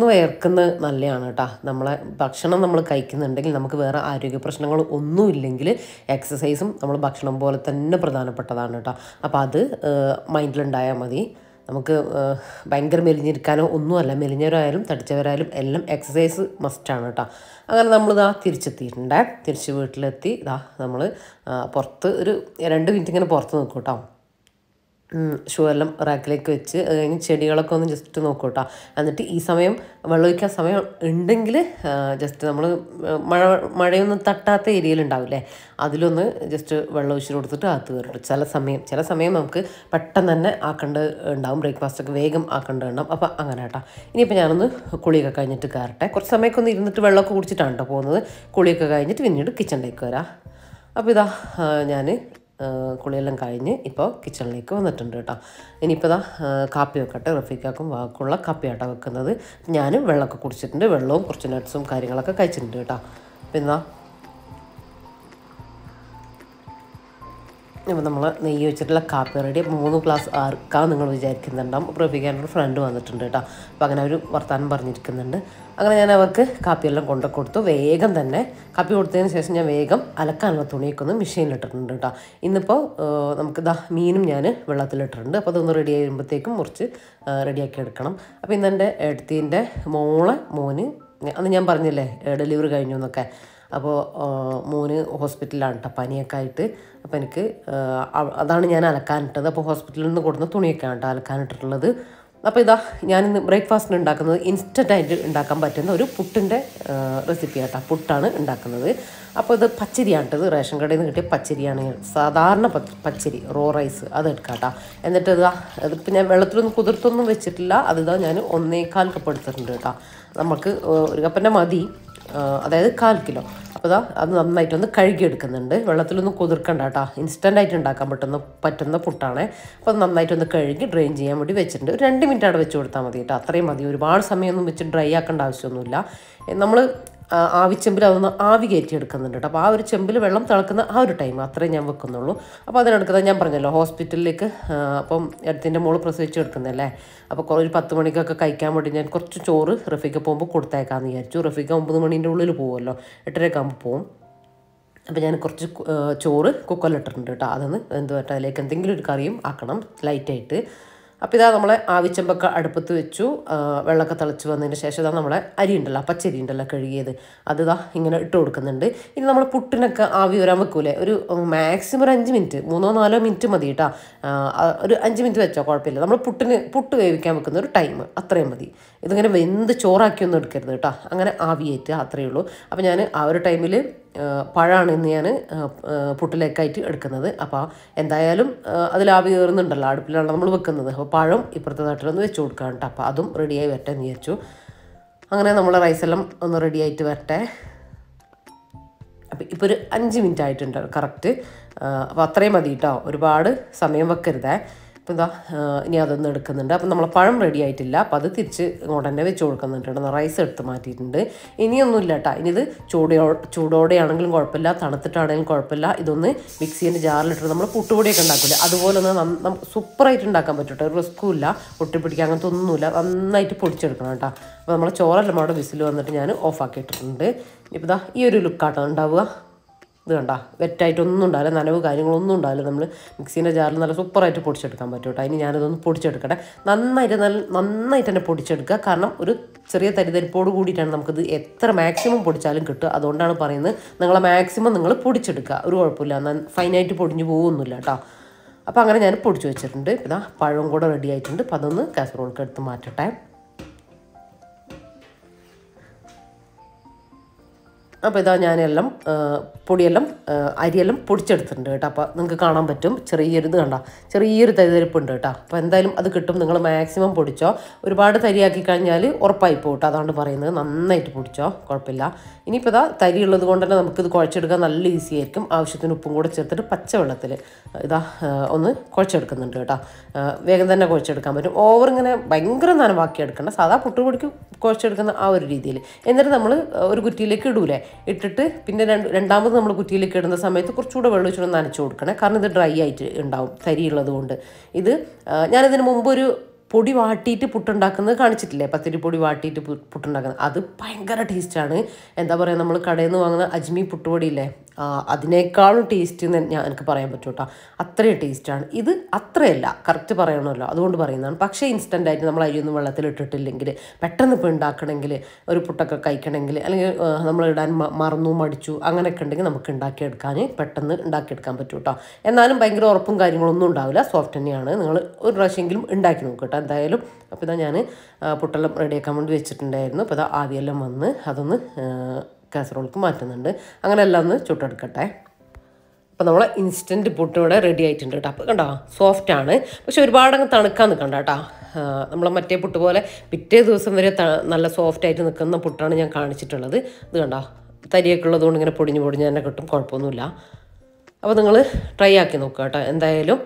വിയർക്കുന്നത് നല്ലതാണ് കേട്ടോ നമ്മളെ ഭക്ഷണം നമ്മൾ കഴിക്കുന്നുണ്ടെങ്കിൽ നമുക്ക് വേറെ ആരോഗ്യ പ്രശ്നങ്ങൾ ഒന്നുമില്ലെങ്കിൽ എക്സസൈസും നമ്മൾ ഭക്ഷണം പോലെ തന്നെ പ്രധാനപ്പെട്ടതാണ് കേട്ടോ അപ്പോൾ അത് മൈൻഡിലുണ്ടായാൽ മതി നമുക്ക് ഏഹ്, ഭയങ്കര മെലിഞ്ഞിരിക്കാനോ ഒന്നുമല്ല മെലിഞ്ഞവരായാലും തടിച്ചവരായാലും എല്ലാം എക്സസൈസ് മസ്റ്റാണ് കേട്ടോ അങ്ങനെ നമ്മളിതാ തിരിച്ചെത്തിയിട്ടുണ്ട് തിരിച്ച് വീട്ടിലെത്തി ഇതാ നമ്മൾ പുറത്ത് ഒരു രണ്ട് മിനിറ്റ് ഇങ്ങനെ പുറത്ത് നിൽക്കും കേട്ടോ ഷൂ എല്ലാം റാക്കിലേക്ക് വെച്ച് അത് കഴിഞ്ഞ് ചെടികളൊക്കെ ഒന്ന് ജസ്റ്റ് നോക്കും കേട്ടോ എന്നിട്ട് ഈ സമയം വെള്ളം ഒഴിക്കാൻ സമയം ഉണ്ടെങ്കിൽ ജസ്റ്റ് നമ്മൾ മഴ മഴയൊന്നും തട്ടാത്ത ഏരിയയിൽ ഉണ്ടാവില്ലേ അതിലൊന്ന് ജസ്റ്റ് വെള്ളം ഒഴിച്ചിട്ട് കൊടുത്തിട്ട് അകത്ത് കയറും ചില സമയം ചില സമയം നമുക്ക് പെട്ടെന്ന് തന്നെ ആക്കേണ്ട ഉണ്ടാവും ബ്രേക്ക്ഫാസ്റ്റ് ഒക്കെ വേഗം ആക്കേണ്ട ഉണ്ടാവും അപ്പോൾ അങ്ങനെ കേട്ടോ ഇനിയിപ്പോൾ ഞാനൊന്ന് കുളിയൊക്കെ കഴിഞ്ഞിട്ട് കയറട്ടെ കുറച്ച് സമയമൊക്കെ ഒന്ന് ഇരുന്നിട്ട് വെള്ളമൊക്കെ കുടിച്ചിട്ടാണ് കേട്ടോ പോകുന്നത് കുളിയൊക്കെ കഴിഞ്ഞിട്ട് പിന്നീട് കിച്ചണിലേക്ക് വരാം അപ്പോൾ ഇതാ ഞാൻ കുളിയെല്ലാം കഴിഞ്ഞ് ഇപ്പോൾ കിച്ചണിലേക്ക് വന്നിട്ടുണ്ട് കേട്ടോ ഇനിയിപ്പോൾ ഇതാ ആ, കാപ്പി വെക്കട്ടെ റഫീക്കാക്കും വാക്കുള്ള കാപ്പിയാട്ടോ വെക്കുന്നത് ഞാൻ വെള്ളമൊക്കെ കുടിച്ചിട്ടുണ്ട് വെള്ളവും കുറച്ച് നട്ട്സും കാര്യങ്ങളൊക്കെ കഴിച്ചിട്ടുണ്ട് കേട്ടോ പിന്നെ അപ്പോൾ നമ്മൾ നെയ്യ് വെച്ചിട്ടുള്ള കാപ്പി റെഡി മൂന്ന് ഗ്ലാസ് ആർക്കാ നിങ്ങൾ വിചാരിക്കുന്നുണ്ടാവും അപ്പോൾ റഫീഖാൻ്റെ ഫ്രണ്ട് വന്നിട്ടുണ്ട് കേട്ടോ അപ്പോൾ അങ്ങനെ അവർ വർത്താനം പറഞ്ഞിരിക്കുന്നുണ്ട് അങ്ങനെ ഞാൻ അവർക്ക് കാപ്പിയെല്ലാം കൊണ്ടു കൊടുത്തു വേഗം തന്നെ കാപ്പി കൊടുത്തതിന് ശേഷം ഞാൻ വേഗം അലക്കാനുള്ള തുണിയൊക്കെ ഒന്ന് മെഷീനിലിട്ടിട്ടുണ്ട് കേട്ടോ ഇന്നിപ്പോൾ നമുക്ക് ദാ മീനും ഞാൻ വെള്ളത്തിലിട്ടിട്ടുണ്ട് അപ്പോൾ അതൊന്ന് റെഡി ആകുമ്പോഴത്തേക്കും മുറിച്ച് റെഡിയാക്കി എടുക്കണം അപ്പോൾ ഇന്ന് എൻ്റെ എടുത്തീൻ്റെ മോളെ മോന് അന്ന് ഞാൻ പറഞ്ഞില്ലേ ഡെലിവറി കഴിഞ്ഞു എന്നൊക്കെ അപ്പോൾ മോന് ഹോസ്പിറ്റലിലാണ് കേട്ടോ പനിയൊക്കെ ആയിട്ട് അപ്പോൾ എനിക്ക് ആ, അവ- അതാണ് ഞാൻ അലക്കാനിട്ടത് അപ്പോൾ ഹോസ്പിറ്റലിൽ നിന്ന് കൊടുക്കുന്ന തുണിയൊക്കെയാണ് കേട്ടോ അലക്കാനിട്ടിട്ടുള്ളത് അപ്പോൾ ഇതാ ഞാനിന്ന് ബ്രേക്ക്ഫാസ്റ്റിന് ഉണ്ടാക്കുന്നത് ഇൻസ്റ്റൻ്റ് ആയിട്ട് ഉണ്ടാക്കാൻ പറ്റുന്ന ഒരു പുട്ടിൻ്റെ റെസിപ്പി ആട്ടോ പുട്ടാണ് ഉണ്ടാക്കുന്നത് അപ്പോൾ ഇത് പച്ചരിയാണ് കേട്ടോ ഇത് റേഷൻ കടയിൽ നിന്ന് കിട്ടിയ പച്ചരിയാണ് സാധാരണ പ- പച്ചരി റോ റൈസ് അത് എടുക്കാം കേട്ടോ എന്നിട്ട് ഇതാ ഇതിപ്പോൾ ഞാൻ വെള്ളത്തിലൊന്നും കുതിർത്തൊന്നും വെച്ചിട്ടില്ല അതിതാ ഞാൻ ഒന്നേകാൽ കപ്പ് എടുത്തിട്ടുണ്ട് കേട്ടോ നമുക്ക് ഒരു കപ്പൻ്റെ മതി ആ, അതായത് കാൽ കിലോ അപ്പോൾ ഇതാ അത് നന്നായിട്ടൊന്ന് കഴുകിയെടുക്കുന്നുണ്ട് വെള്ളത്തിലൊന്നും കുതിർക്കണ്ട കേട്ടോ ഇൻസ്റ്റൻ്റ് ആയിട്ട് ഉണ്ടാക്കാൻ പറ്റുന്ന പറ്റുന്ന പുട്ടാണ് അപ്പോൾ അത് നന്നായിട്ടൊന്ന് കഴുകി ഡ്രെയിൻ ചെയ്യാൻ വേണ്ടി വെച്ചിട്ടുണ്ട് ഒരു രണ്ട് മിനിറ്റ് അവിടെ വെച്ച് കൊടുത്താൽ മതി കേട്ടോ അത്രയും മതി ഒരുപാട് സമയമൊന്നും വെച്ച് ഡ്രൈ ആക്കേണ്ട ആവശ്യമൊന്നുമില്ല നമ്മൾ ആവിച്ചെമ്പിൽ അതൊന്ന് ആവി കയറ്റി എടുക്കുന്നുണ്ട് കേട്ടോ അപ്പോൾ ആ ഒരു ചെമ്പിൽ വെള്ളം തിളക്കുന്ന ആ ഒരു ടൈം അത്രയും ഞാൻ വെക്കുന്നുള്ളൂ അപ്പോൾ അതിനെടുക്കുന്നത് ഞാൻ പറഞ്ഞല്ലോ ഹോസ്പിറ്റലിലേക്ക് ആ, അപ്പം അടുത്തിൻ്റെ മോള് പ്രസവിച്ച് എടുക്കുന്നല്ലേ അപ്പോൾ കുറേ ഒരു പത്ത് മണിക്കൊക്കെ കഴിക്കാൻ വേണ്ടി ഞാൻ കുറച്ച് ചോറ് റഫീക്ക് പോകുമ്പോൾ കൊടുത്തേക്കാന്ന് വിചാരിച്ചു റഫീക്ക് ഒമ്പത് മണീൻ്റെ ഉള്ളിൽ പോകുമല്ലോ എട്ടരയൊക്കെ ആകുമ്പോൾ പോകും അപ്പോൾ ഞാൻ കുറച്ച് കു- ആ, ചോറ് കുക്കറിലിട്ടിട്ടുണ്ട് കേട്ടോ അതൊന്ന് എന്ത് പറ്റാ അതിലേക്ക് എന്തെങ്കിലും ഒരു കറിയും ആക്കണം ലൈറ്റായിട്ട് അപ്പോൾ ഇതാ നമ്മളെ ആവിച്ചമ്പൊക്കെ അടുപ്പത്ത് വെച്ചു ആ, വെള്ളമൊക്കെ തിളച്ച് വന്നതിന് ശേഷം ഇതാ നമ്മളെ അരി ഉണ്ടല്ലോ പച്ചരി ഉണ്ടല്ലോ കഴുകിയത് അത് ഇതാ ഇങ്ങനെ ഇട്ട് കൊടുക്കുന്നുണ്ട് ഇനി നമ്മൾ പുട്ടിനൊക്കെ ആവി വരാൻ വെക്കൂലേ ഒരു മാക്സിമം ഒരു അഞ്ച് മിനിറ്റ് മൂന്നോ നാലോ മിനിറ്റ് മതി കേട്ടോ ആ, ആ, ഒരു അഞ്ച് മിനിറ്റ് വെച്ചോ കുഴപ്പമില്ല നമ്മൾ പുട്ടിന് പുട്ട് വേവിക്കാൻ വെക്കുന്ന ഒരു ടൈം അത്രയും മതി ഇതിങ്ങനെ വെന്ത് ചോറാക്കിയൊന്നും എടുക്കരുത് കേട്ടോ അങ്ങനെ ആവിയേറ്റ് അത്രയേ ഉള്ളൂ അപ്പോൾ ഞാൻ ആ ഒരു ടൈമിൽ പഴമാണ് ഇന്ന് ഞാൻ പുട്ടിലേക്കായിട്ട് എടുക്കുന്നത് അപ്പോൾ എന്തായാലും അതിൽ ആവി കയറുന്നുണ്ടല്ലോ അടുപ്പിലാണ് നമ്മൾ വെക്കുന്നത് അപ്പോൾ പഴം ഇപ്പുറത്തെ നാട്ടിലൊന്ന് വെച്ച് കൊടുക്കാം കേട്ടോ അപ്പോൾ അതും റെഡിയായി വരട്ടെ എന്ന് വിചാരിച്ചു അങ്ങനെ നമ്മൾ റൈസെല്ലാം ഒന്ന് റെഡി ആയിട്ട് വരട്ടെ അപ്പോൾ ഇപ്പോൾ ഒരു അഞ്ച് മിനിറ്റ് ആയിട്ടുണ്ട് കറക്റ്റ് അപ്പോൾ അത്രയും മതി കേട്ടോ ഒരുപാട് സമയം വെക്കരുതേ അപ്പോൾ ഇതാ ആ, ഇനി അതൊന്നും എടുക്കുന്നുണ്ട് അപ്പോൾ നമ്മൾ പഴം റെഡി ആയിട്ടില്ല അപ്പോൾ അത് തിരിച്ച് ഇങ്ങോട്ട് തന്നെ വെച്ച് കൊടുക്കുന്നുണ്ട് റൈസ് എടുത്ത് മാറ്റിയിട്ടുണ്ട് ഇനിയൊന്നുമില്ല കേട്ടോ ഇനി ഇത് ചൂടോ ചൂടോടെയാണെങ്കിലും കുഴപ്പമില്ല തണുത്തിട്ടാണെങ്കിലും കുഴപ്പമില്ല ഇതൊന്ന് മിക്സീൻ്റെ ജാറിലിട്ട് നമ്മൾ പുട്ടുപൊടിയൊക്കെ ഉണ്ടാക്കില്ല അതുപോലെ ഒന്ന് നന്ന- നമുക്ക് സൂപ്പറായിട്ട് ഉണ്ടാക്കാൻ പറ്റും കേട്ടോ ഒരു റിസ്ക്കും ഇല്ല ഒട്ടിപ്പിടിക്കുക അങ്ങനത്തെ ഒന്നുമില്ല നന്നായിട്ട് പൊടിച്ചെടുക്കണം കേട്ടോ അപ്പോൾ നമ്മൾ ചോറെല്ലാം അവിടെ വിസിൽ വന്നിട്ട് ഞാൻ ഓഫാക്കിയിട്ടുണ്ട് ഇപ്പോൾ ഇതാ ഈ ഒരു ലുക്കാട്ടോ ഉണ്ടാവുക ഇത് കണ്ട വെറ്റായിട്ടൊന്നും ഉണ്ടാവില്ല നനവ് കാര്യങ്ങളൊന്നും ഉണ്ടാവില്ല നമ്മൾ മിക്സീൻ്റെ ജാറിൽ നല്ല സൂപ്പറായിട്ട് പൊടിച്ചെടുക്കാൻ പറ്റും കേട്ടോ ഇനി ഞാനതൊന്ന് പൊടിച്ചെടുക്കട്ടെ നന്നായിട്ട് നല്ല നന്നായിട്ട് തന്നെ പൊടിച്ചെടുക്കുക കാരണം ഒരു ചെറിയ തരിതരിപ്പോട് കൂടിയിട്ടാണ് നമുക്കിത് എത്ര മാക്സിമം പൊടിച്ചാലും കിട്ടുക അതുകൊണ്ടാണ് പറയുന്നത് നിങ്ങളെ മാക്സിമം നിങ്ങൾ പൊടിച്ചെടുക്കുക ഒരു കുഴപ്പമില്ല നന്ന- ഫൈനായിട്ട് പൊടിഞ്ഞു പോകുന്നില്ല കേട്ടോ അപ്പോൾ അങ്ങനെ ഞാൻ പൊടിച്ചു വെച്ചിട്ടുണ്ട് ഇതാ പഴവും കൂടെ റെഡി ആയിട്ടുണ്ട് അപ്പോൾ അതൊന്ന് കാസറോൾക്ക് എടുത്ത് മാറ്റട്ടെ അപ്പോൾ ഇതാ ഞാനെല്ലാം ആ, പൊടിയെല്ലാം ആ, അരിയെല്ലാം പൊടിച്ചെടുത്തിട്ടുണ്ട് കേട്ടോ അപ്പോൾ നിങ്ങൾക്ക് കാണാൻ പറ്റും ചെറിയൊരു ഇത് കണ്ട ചെറിയൊരു തരിതരിപ്പുണ്ട് കേട്ടോ അപ്പോൾ എന്തായാലും അത് കിട്ടും നിങ്ങൾ മാക്സിമം പൊടിച്ചോ ഒരുപാട് തരിയാക്കി കഴിഞ്ഞാൽ ഉറപ്പായി പോകും കേട്ടോ അതാണ് പറയുന്നത് നന്നായിട്ട് പൊടിച്ചോ കുഴപ്പമില്ല ഇനിയിപ്പോൾ ഇതാ തരി ഉള്ളത് കൊണ്ട് തന്നെ നമുക്കിത് കുഴച്ചെടുക്കാൻ നല്ല ഈസി ആയിരിക്കും ആവശ്യത്തിന് ഉപ്പും കൂടെ ചേർത്തിട്ട് പച്ചവെള്ളത്തിൽ ഇതാ ആ, ഒന്ന് കുഴച്ചെടുക്കുന്നുണ്ട് കേട്ടോ ആ, വേഗം തന്നെ കുഴച്ചെടുക്കാൻ പറ്റും ഓവർ ഇങ്ങനെ ഭയങ്കര നനവാക്കി എടുക്കേണ്ട സാധാ പുട്ടുപൊടിക്ക് കുഴച്ചെടുക്കുന്ന ആ ഒരു രീതിയിൽ എന്നിട്ട് നമ്മൾ ഒരു കുറ്റിയിലേക്ക് ഇടൂലേ ഇട്ടിട്ട് പിന്നെ രണ്ട് രണ്ടാമത് നമ്മൾ കുറ്റിയിലേക്ക് ഇടുന്ന സമയത്ത് കുറച്ചുകൂടെ വെള്ളം ഒഴിച്ചൊന്ന് നനച്ച് കൊടുക്കണേ കാരണം ഇത് ഡ്രൈ ആയിട്ട് ഉണ്ടാവും തരി ഉള്ളത് കൊണ്ട് ഇത് ആ, ഞാനിതിന് മുമ്പ് ഒരു പൊടി വാട്ടിയിട്ട് പുട്ടുണ്ടാക്കുന്നത് കാണിച്ചിട്ടില്ലേ പത്തിരി പൊടി വാട്ടിയിട്ട് പു- പുട്ടുണ്ടാക്കുന്നത് അത് ഭയങ്കര ടേസ്റ്റാണ് എന്താ പറയുക നമ്മൾ കടയിൽ നിന്ന് വാങ്ങുന്ന അജ്മി പുട്ടുപൊടിയില്ലേ ആ, അതിനേക്കാളും ടേസ്റ്റ് എന്ന് ഞാൻ എനിക്ക് പറയാൻ പറ്റും കേട്ടോ അത്രയും ടേസ്റ്റാണ് ഇത് അത്രയല്ല കറക്റ്റ് പറയണമല്ലോ അതുകൊണ്ട് പറയുന്നതാണ് പക്ഷേ ഇൻസ്റ്റൻ്റ് ആയിട്ട് നമ്മൾ അരിയൊന്നും വെള്ളത്തിൽ ഇട്ടിട്ടില്ലെങ്കിൽ പെട്ടെന്ന് ഇപ്പോൾ ഉണ്ടാക്കണമെങ്കിൽ ഒരു പുട്ടൊക്കെ കഴിക്കണമെങ്കിൽ അല്ലെങ്കിൽ ആ, നമ്മൾ ഇടാൻ മ- മറന്നു മടിച്ചു അങ്ങനെയൊക്കെ ഉണ്ടെങ്കിൽ നമുക്ക് ഉണ്ടാക്കിയെടുക്കാൻ പെട്ടെന്ന് ഉണ്ടാക്കിയെടുക്കാൻ പറ്റും കേട്ടോ എന്നാലും ഭയങ്കര ഉറപ്പും കാര്യങ്ങളൊന്നും ഉണ്ടാവില്ല സോഫ്റ്റ് തന്നെയാണ് നിങ്ങൾ ഒരു പ്രാവശ്യമെങ്കിലും ഉണ്ടാക്കി നോക്കുക കേട്ടോ എന്തായാലും അപ്പോൾ ഇതാ ഞാൻ പുട്ടെല്ലാം റെഡിയാക്കാൻ വേണ്ടി വെച്ചിട്ടുണ്ടായിരുന്നു അപ്പോൾ ഇതാ ആവിയെല്ലാം വന്ന് അതൊന്ന് കാസറോൾക്ക് മാറ്റുന്നുണ്ട് അങ്ങനെ എല്ലാം ഒന്ന് ചുട്ടെടുക്കട്ടെ അപ്പോൾ നമ്മൾ ഇൻസ്റ്റൻറ്റ് പുട്ട് ഇവിടെ റെഡി ആയിട്ടുണ്ട് കേട്ടോ അപ്പോൾ കണ്ടോ സോഫ്റ്റ് ആണ് പക്ഷെ ഒരുപാട് അങ്ങ് തണുക്കാൻ നിൽക്കണ്ട കേട്ടോ നമ്മൾ മറ്റേ പുട്ട് പോലെ പിറ്റേ ദിവസം വരെ ത- നല്ല സോഫ്റ്റ് ആയിട്ട് നിൽക്കുന്ന പുട്ടാണ് ഞാൻ കാണിച്ചിട്ടുള്ളത് ഇത് കണ്ടോ തരിയൊക്കെ ഉള്ളതുകൊണ്ട് ഇങ്ങനെ പൊടിഞ്ഞ് പൊടിഞ്ഞ് തന്നെ കിട്ടും കുഴപ്പമൊന്നുമില്ല അപ്പോൾ നിങ്ങൾ ട്രൈ ആക്കി നോക്കുക കേട്ടോ എന്തായാലും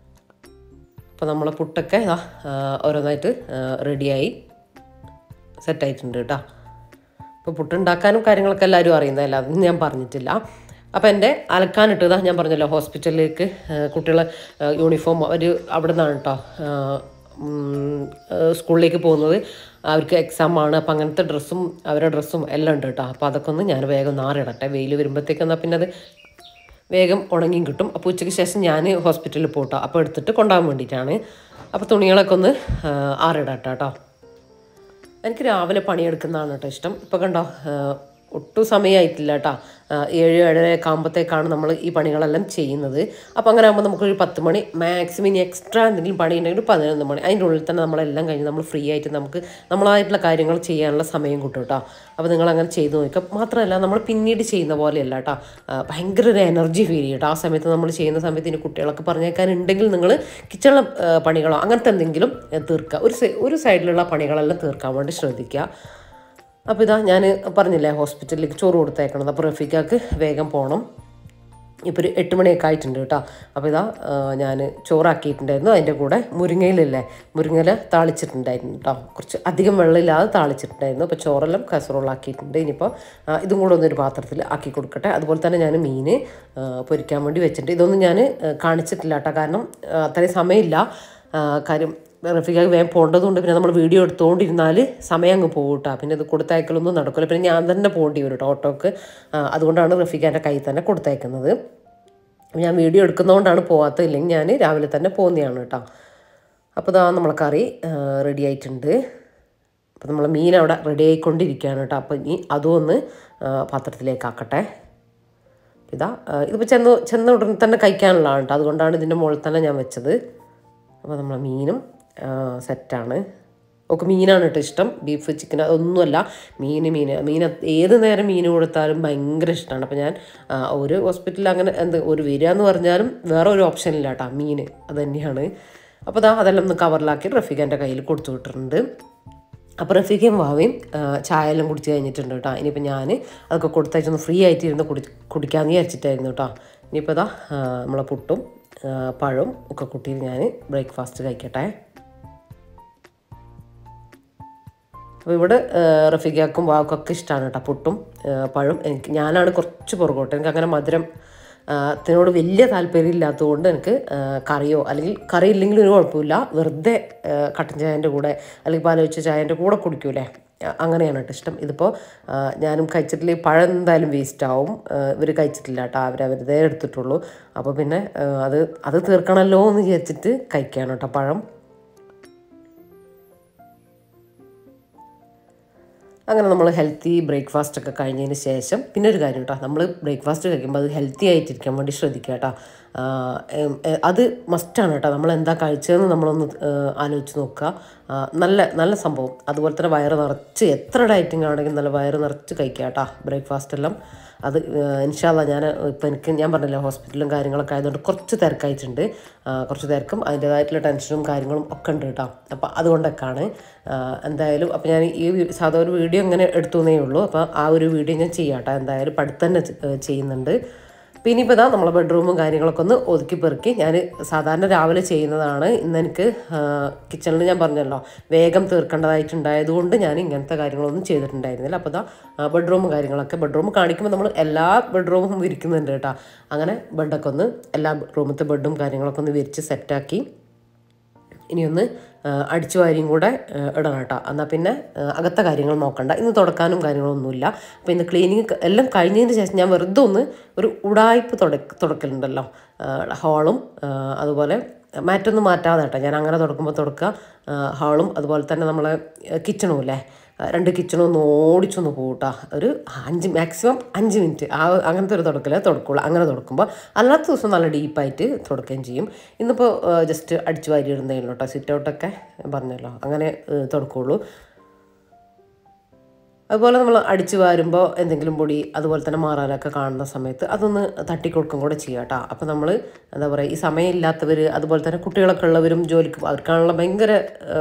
അപ്പോൾ നമ്മളെ പുട്ടൊക്കെ ഇതാ ആ, ഓരോന്നായിട്ട് റെഡിയായി സെറ്റായിട്ടുണ്ട് കേട്ടോ ഇപ്പോൾ പുട്ടുണ്ടാക്കാനും കാര്യങ്ങളൊക്കെ എല്ലാവരും അറിയുന്നതല്ല അതൊന്നും ഞാൻ പറഞ്ഞിട്ടില്ല അപ്പോൾ എൻ്റെ അലക്കാനിട്ടതാ ഞാൻ പറഞ്ഞല്ലോ ഹോസ്പിറ്റലിലേക്ക് ആ, കുട്ടികളെ ആ, യൂണിഫോം അവർ അവിടെ നിന്നാണ് കേട്ടോ ആ, ഉം, ആ, സ്കൂളിലേക്ക് പോകുന്നത് അവർക്ക് എക്സാം ആണ് അപ്പോൾ അങ്ങനത്തെ ഡ്രസ്സും അവരുടെ ഡ്രസ്സും എല്ലാം ഉണ്ട് കേട്ടോ അപ്പോൾ അതൊക്കെ ഒന്ന് ഞാൻ വേഗം നാറിടട്ടെ വെയിൽ വരുമ്പോഴത്തേക്ക് എന്നാൽ പിന്നെ അത് വേഗം ഉണങ്ങിയും കിട്ടും അപ്പോൾ ഉച്ചയ്ക്ക് ശേഷം ഞാൻ ഹോസ്പിറ്റലിൽ പോട്ടോ അപ്പോൾ എടുത്തിട്ട് കൊണ്ടുപോകാൻ വേണ്ടിയിട്ടാണ് അപ്പോൾ തുണികളൊക്കെ ഒന്ന് ആ, ആറിടട്ടെ കേട്ടോ എനിക്ക് രാവിലെ പണിയെടുക്കുന്നതാണ് കേട്ടോ ഇഷ്ടം ഇപ്പോൾ കണ്ടോ ആ, ഒട്ടും സമയമായിട്ടില്ല കേട്ടോ ആ, ഏഴ് ഏഴരയൊക്കെ ആകുമ്പോഴത്തേക്കാണ് നമ്മൾ ഈ പണികളെല്ലാം ചെയ്യുന്നത് അപ്പോൾ അങ്ങനെ ആകുമ്പോൾ നമുക്കൊരു പത്ത് മണി മാക്സിമം ഇനി എക്സ്ട്രാ എന്തെങ്കിലും പണി ഉണ്ടെങ്കിൽ ഒരു പതിനൊന്ന് മണി അതിൻ്റെ ഉള്ളിൽ തന്നെ നമ്മളെല്ലാം കഴിഞ്ഞ് നമ്മൾ ഫ്രീ ആയിട്ട് നമുക്ക് നമ്മളായിട്ടുള്ള കാര്യങ്ങൾ ചെയ്യാനുള്ള സമയം കിട്ടും കേട്ടോ അപ്പോൾ നിങ്ങൾ അങ്ങനെ ചെയ്ത് നോക്കുക മാത്രമല്ല നമ്മൾ പിന്നീട് ചെയ്യുന്ന പോലെയല്ല കേട്ടോ ആ, ഭയങ്കര ഒരു എനർജി ഫീൽ ചെയ്യും കേട്ടോ ആ സമയത്ത് നമ്മൾ ചെയ്യുന്ന സമയത്ത് ഇനി കുട്ടികളൊക്കെ പറഞ്ഞേക്കാനുണ്ടെങ്കിൽ നിങ്ങൾ കിച്ചണിലെ ആ, പണികളോ അങ്ങനത്തെ എന്തെങ്കിലും ആ, തീർക്കുക ഒരു സൈ- ഒരു സൈഡിലുള്ള പണികളെല്ലാം തീർക്കാൻ വേണ്ടി ശ്രദ്ധിക്കുക അപ്പോൾ ഇതാ ഞാൻ പറഞ്ഞില്ലേ ഹോസ്പിറ്റലിലേക്ക് ചോറ് കൊടുത്തേക്കണത് അപ്പോൾ റഫീഖാക്ക് വേഗം പോകണം ഇപ്പോൾ ഒരു എട്ട് മണിയൊക്കെ ആയിട്ടുണ്ട് കേട്ടോ അപ്പോൾ ഇതാ ഞാൻ ചോറാക്കിയിട്ടുണ്ടായിരുന്നു അതിൻ്റെ കൂടെ മുരിങ്ങയിലല്ലേ മുരിങ്ങയില താളിച്ചിട്ടുണ്ടായിരുന്നു കേട്ടോ കുറച്ച് അധികം വെള്ളമില്ലാതെ താളിച്ചിട്ടുണ്ടായിരുന്നു അപ്പോൾ ചോറെല്ലാം കസറോളാക്കിയിട്ടുണ്ട് ഇനിയിപ്പോൾ ആ, ഇതും കൂടെ ഒന്നൊരു പാത്രത്തിൽ ആക്കി കൊടുക്കട്ടെ അതുപോലെ തന്നെ ഞാൻ മീൻ ആ, പൊരിക്കാൻ വേണ്ടി വെച്ചിട്ടുണ്ട് ഇതൊന്നും ഞാൻ കാണിച്ചിട്ടില്ല കേട്ടോ കാരണം ആ, അത്രയും സമയമില്ല ആ, കാര്യം റഫീഖാക്ക് വേഗം പോകേണ്ടതുകൊണ്ട് പിന്നെ നമ്മൾ വീഡിയോ എടുത്തുകൊണ്ടിരുന്നാൽ സമയം അങ്ങ് പോകും കേട്ടോ പിന്നെ ഇത് കൊടുത്തയക്കലൊന്നും നടക്കില്ല പിന്നെ ഞാൻ തന്നെ പോകേണ്ടി വരും കേട്ടോ ഓട്ടോക്ക് ആ, അതുകൊണ്ടാണ് റഫീഖാൻ്റെ കയ്യിൽ തന്നെ കൊടുത്തയക്കുന്നത് ഞാൻ വീഡിയോ എടുക്കുന്നതുകൊണ്ടാണ് പോകാത്തത് ഇല്ലെങ്കിൽ ഞാൻ രാവിലെ തന്നെ പോകുന്നതാണ് കേട്ടോ അപ്പോൾ ഇതാ നമ്മളെ കറി റെഡി ആയിട്ടുണ്ട് അപ്പോൾ നമ്മൾ മീൻ അവിടെ റെഡി ആയിക്കൊണ്ടിരിക്കുകയാണ് കേട്ടോ അപ്പോൾ ഇനി അതും ഒന്ന് ആ, പാത്രത്തിലേക്ക് ആക്കട്ടെ ഇതാ ആ, ഇതിപ്പോൾ ചെന്ന് ചെന്ന ഉടനെ തന്നെ കഴിക്കാനുള്ളതാണ് കേട്ടോ അതുകൊണ്ടാണ് ഇതിൻ്റെ മുകളിൽ തന്നെ ഞാൻ വെച്ചത് അപ്പോൾ നമ്മളെ മീനും ആ, സെറ്റാണ് ഒക്കെ മീനാണ് കേട്ടോ ഇഷ്ടം ബീഫ് ചിക്കൻ അതൊന്നുമല്ല മീൻ മീൻ മീൻ അത് ഏത് നേരം മീൻ കൊടുത്താലും ഭയങ്കര ഇഷ്ടമാണ് അപ്പോൾ ഞാൻ ആ, ഒരു ഹോസ്പിറ്റലിൽ അങ്ങനെ എന്ത് ഒരു വരിക എന്ന് പറഞ്ഞാലും വേറെ ഒരു ഓപ്ഷൻ ഇല്ല കേട്ടോ മീൻ അത് തന്നെയാണ് അപ്പോൾ അതാ അതെല്ലാം ഒന്ന് കവറിലാക്കി റഫീഖൻ്റെ കയ്യിൽ കൊടുത്തു വിട്ടിട്ടുണ്ട് അപ്പോൾ റഫീഖയും വാവയും ആ, ചായ എല്ലാം കുടിച്ച് കഴിഞ്ഞിട്ടുണ്ട് കേട്ടോ ഇനിയിപ്പോൾ ഞാൻ അതൊക്കെ കൊടുത്തയച്ചൊന്ന് ഫ്രീ ആയിട്ട് ഇരുന്ന് കുടി കുടിക്കാമെന്ന് വിചാരിച്ചിട്ടായിരുന്നു കേട്ടോ ഇനിയിപ്പോൾ ഇതാ ആ, നമ്മളെ പുട്ടും ആ, പഴവും ഒക്കെ കൂട്ടിയിട്ട് ഞാൻ ബ്രേക്ക്ഫാസ്റ്റ് കഴിക്കട്ടെ അപ്പോൾ ഇവിടെ റഫീഖാക്കും വാവക്കൊക്കെ ഇഷ്ടമാണ് കേട്ടോ പുട്ടും ആ, പഴം എനിക്ക് ഞാനാണ് കുറച്ച് പുറകോട്ട് എനിക്ക് അങ്ങനെ മധുരം ആ, ത്തിനോട് വലിയ താല്പര്യം ഇല്ലാത്തതുകൊണ്ട് എനിക്ക് ആ, കറിയോ അല്ലെങ്കിൽ കറി ഇല്ലെങ്കിലും ഒരു കുഴപ്പമില്ല വെറുതെ ആ, കട്ടൻ ചായൻ്റെ കൂടെ അല്ലെങ്കിൽ പാലൊഴിച്ച ചായൻ്റെ കൂടെ കുടിക്കൂലേ ആ, അങ്ങനെയാണ് കേട്ടോ ഇഷ്ടം ഇതിപ്പോൾ ആ, ഞാനും കഴിച്ചിട്ടില്ല ഈ പഴം എന്തായാലും വേസ്റ്റ് ആവും ഇവർ കഴിച്ചിട്ടില്ല കേട്ടോ അവർ അവരുതേ എടുത്തിട്ടുള്ളൂ അപ്പോൾ പിന്നെ ആ, അത് അത് തീർക്കണമല്ലോ എന്ന് വിചാരിച്ചിട്ട് കഴിക്കുകയാണ് കേട്ടോ പഴം അങ്ങനെ നമ്മൾ ഹെൽത്തി ബ്രേക്ക്ഫാസ്റ്റ് ഒക്കെ കഴിഞ്ഞതിന് ശേഷം പിന്നെ ഒരു കാര്യം കേട്ടോ നമ്മൾ ബ്രേക്ക്ഫാസ്റ്റ് കഴിക്കുമ്പോൾ അത് ഹെൽത്തി ആയിട്ടിരിക്കാൻ വേണ്ടി ശ്രദ്ധിക്കുക കേട്ടോ ആ, എം, എ, അത് മസ്റ്റാണ് കേട്ടോ നമ്മൾ എന്താ കഴിച്ചതെന്ന് നമ്മളൊന്ന് ആ, ആലോചിച്ച് നോക്കുക ആ, നല്ല നല്ല സംഭവം അതുപോലെ തന്നെ വയറ് നിറച്ച് എത്ര ഡയറ്റിംഗ് ആണെങ്കിലും നല്ല വയറ് നിറച്ച് കഴിക്കുക കേട്ടോ ബ്രേക്ക്ഫാസ്റ്റ് എല്ലാം അത് ഇൻഷാല്ല ഞാൻ ഇപ്പം എനിക്ക് ഞാൻ പറഞ്ഞില്ല ഹോസ്പിറ്റലും കാര്യങ്ങളൊക്കെ ആയതുകൊണ്ട് കുറച്ച് തിരക്കായിട്ടുണ്ട് ആ, കുറച്ച് തിരക്കും അതിൻ്റേതായിട്ടുള്ള ടെൻഷനും കാര്യങ്ങളും ഒക്കെ ഉണ്ട് കേട്ടോ അപ്പോൾ അതുകൊണ്ടൊക്കെയാണ് ആ, എന്തായാലും അപ്പോൾ ഞാൻ ഈ വി- സാധാ ഒരു വീഡിയോ ഇങ്ങനെ എടുത്തുന്നേ ഉള്ളൂ അപ്പോൾ ആ ഒരു വീഡിയോ ഞാൻ ചെയ്യാം കേട്ടോ എന്തായാലും പഠിത്തം തന്നെ ചെ- ഏ, ചെയ്യുന്നുണ്ട് പിന്നെ ഇപ്പോൾ ഇതാ നമ്മളെ ബെഡ്റൂമും കാര്യങ്ങളൊക്കെ ഒന്ന് ഒതുക്കി പെറുക്കി ഞാൻ സാധാരണ രാവിലെ ചെയ്യുന്നതാണ് ഇന്ന് എനിക്ക് കിച്ചണിൽ ഞാൻ പറഞ്ഞല്ലോ വേഗം തീർക്കേണ്ടതായിട്ടുണ്ടായതുകൊണ്ട് ഞാൻ ഇങ്ങനത്തെ കാര്യങ്ങളൊന്നും ചെയ്തിട്ടുണ്ടായിരുന്നില്ല അപ്പോൾ ഇതാ ബെഡ്റൂമും കാര്യങ്ങളൊക്കെ ബെഡ്റൂം കാണിക്കുമ്പോൾ നമ്മൾ എല്ലാ ബെഡ്റൂമും വിരിക്കുന്നുണ്ട് കേട്ടോ അങ്ങനെ ബെഡൊക്കെ ഒന്ന് എല്ലാ റൂമത്തെ ബെഡും കാര്യങ്ങളൊക്കെ ഒന്ന് വിരിച്ച് സെറ്റാക്കി ഇനിയൊന്ന് അടിച്ചു വാരിയും കൂടെ ആ, ഇടണം കേട്ടോ എന്നാൽ പിന്നെ ആ, അകത്തെ കാര്യങ്ങൾ നോക്കണ്ട ഇന്ന് തുടക്കാനും കാര്യങ്ങളൊന്നുമില്ല അപ്പോൾ ഇന്ന് ക്ലീനിങ് എല്ലാം കഴിഞ്ഞതിന് ശേഷം ഞാൻ വെറുതെ ഒന്ന് ഒരു ഉടായ്പ് തുടക്ക തുടക്കലുണ്ടല്ലോ ഹോളും അതുപോലെ മാറ്റൊന്നും മാറ്റാതെ കേട്ടോ ഞാൻ അങ്ങനെ തുടക്കുമ്പോൾ തുടക്കുക ഹാളും അതുപോലെ തന്നെ നമ്മളെ കിച്ചണും ഇല്ലേ ആ, രണ്ട് കിച്ചണും ഒന്ന് ഓടിച്ചൊന്ന് പോകട്ടാ ഒരു അഞ്ച് മാക്സിമം അഞ്ച് മിനിറ്റ് ആ അങ്ങനത്തെ ഒരു തുടക്കലേ തുടക്കുള്ളൂ അങ്ങനെ തുടക്കുമ്പോൾ അല്ലാത്ത ദിവസം നല്ല ഡീപ്പായിട്ട് തുടക്കുകയും ചെയ്യും ഇന്നിപ്പോൾ ജസ്റ്റ് അടിച്ചു വാരി ഇടുന്നേ ഉള്ളൂ കേട്ടോ സിറ്റ് ഔട്ടൊക്കെ പറഞ്ഞല്ലോ അങ്ങനെ ഏഹ്, തുടക്കുള്ളൂ അതുപോലെ നമ്മൾ അടിച്ചു വാരുമ്പോൾ എന്തെങ്കിലും പൊടി അതുപോലെ തന്നെ മാറാനൊക്കെ കാണുന്ന സമയത്ത് അതൊന്ന് തട്ടിക്കൊടുക്കും കൂടെ ചെയ്യാം കേട്ടോ അപ്പോൾ നമ്മൾ എന്താ പറയുക ഈ സമയമില്ലാത്തവർ അതുപോലെ തന്നെ കുട്ടികളൊക്കെ ഉള്ളവരും ജോലിക്ക് അവർക്കാണുള്ള ഭയങ്കര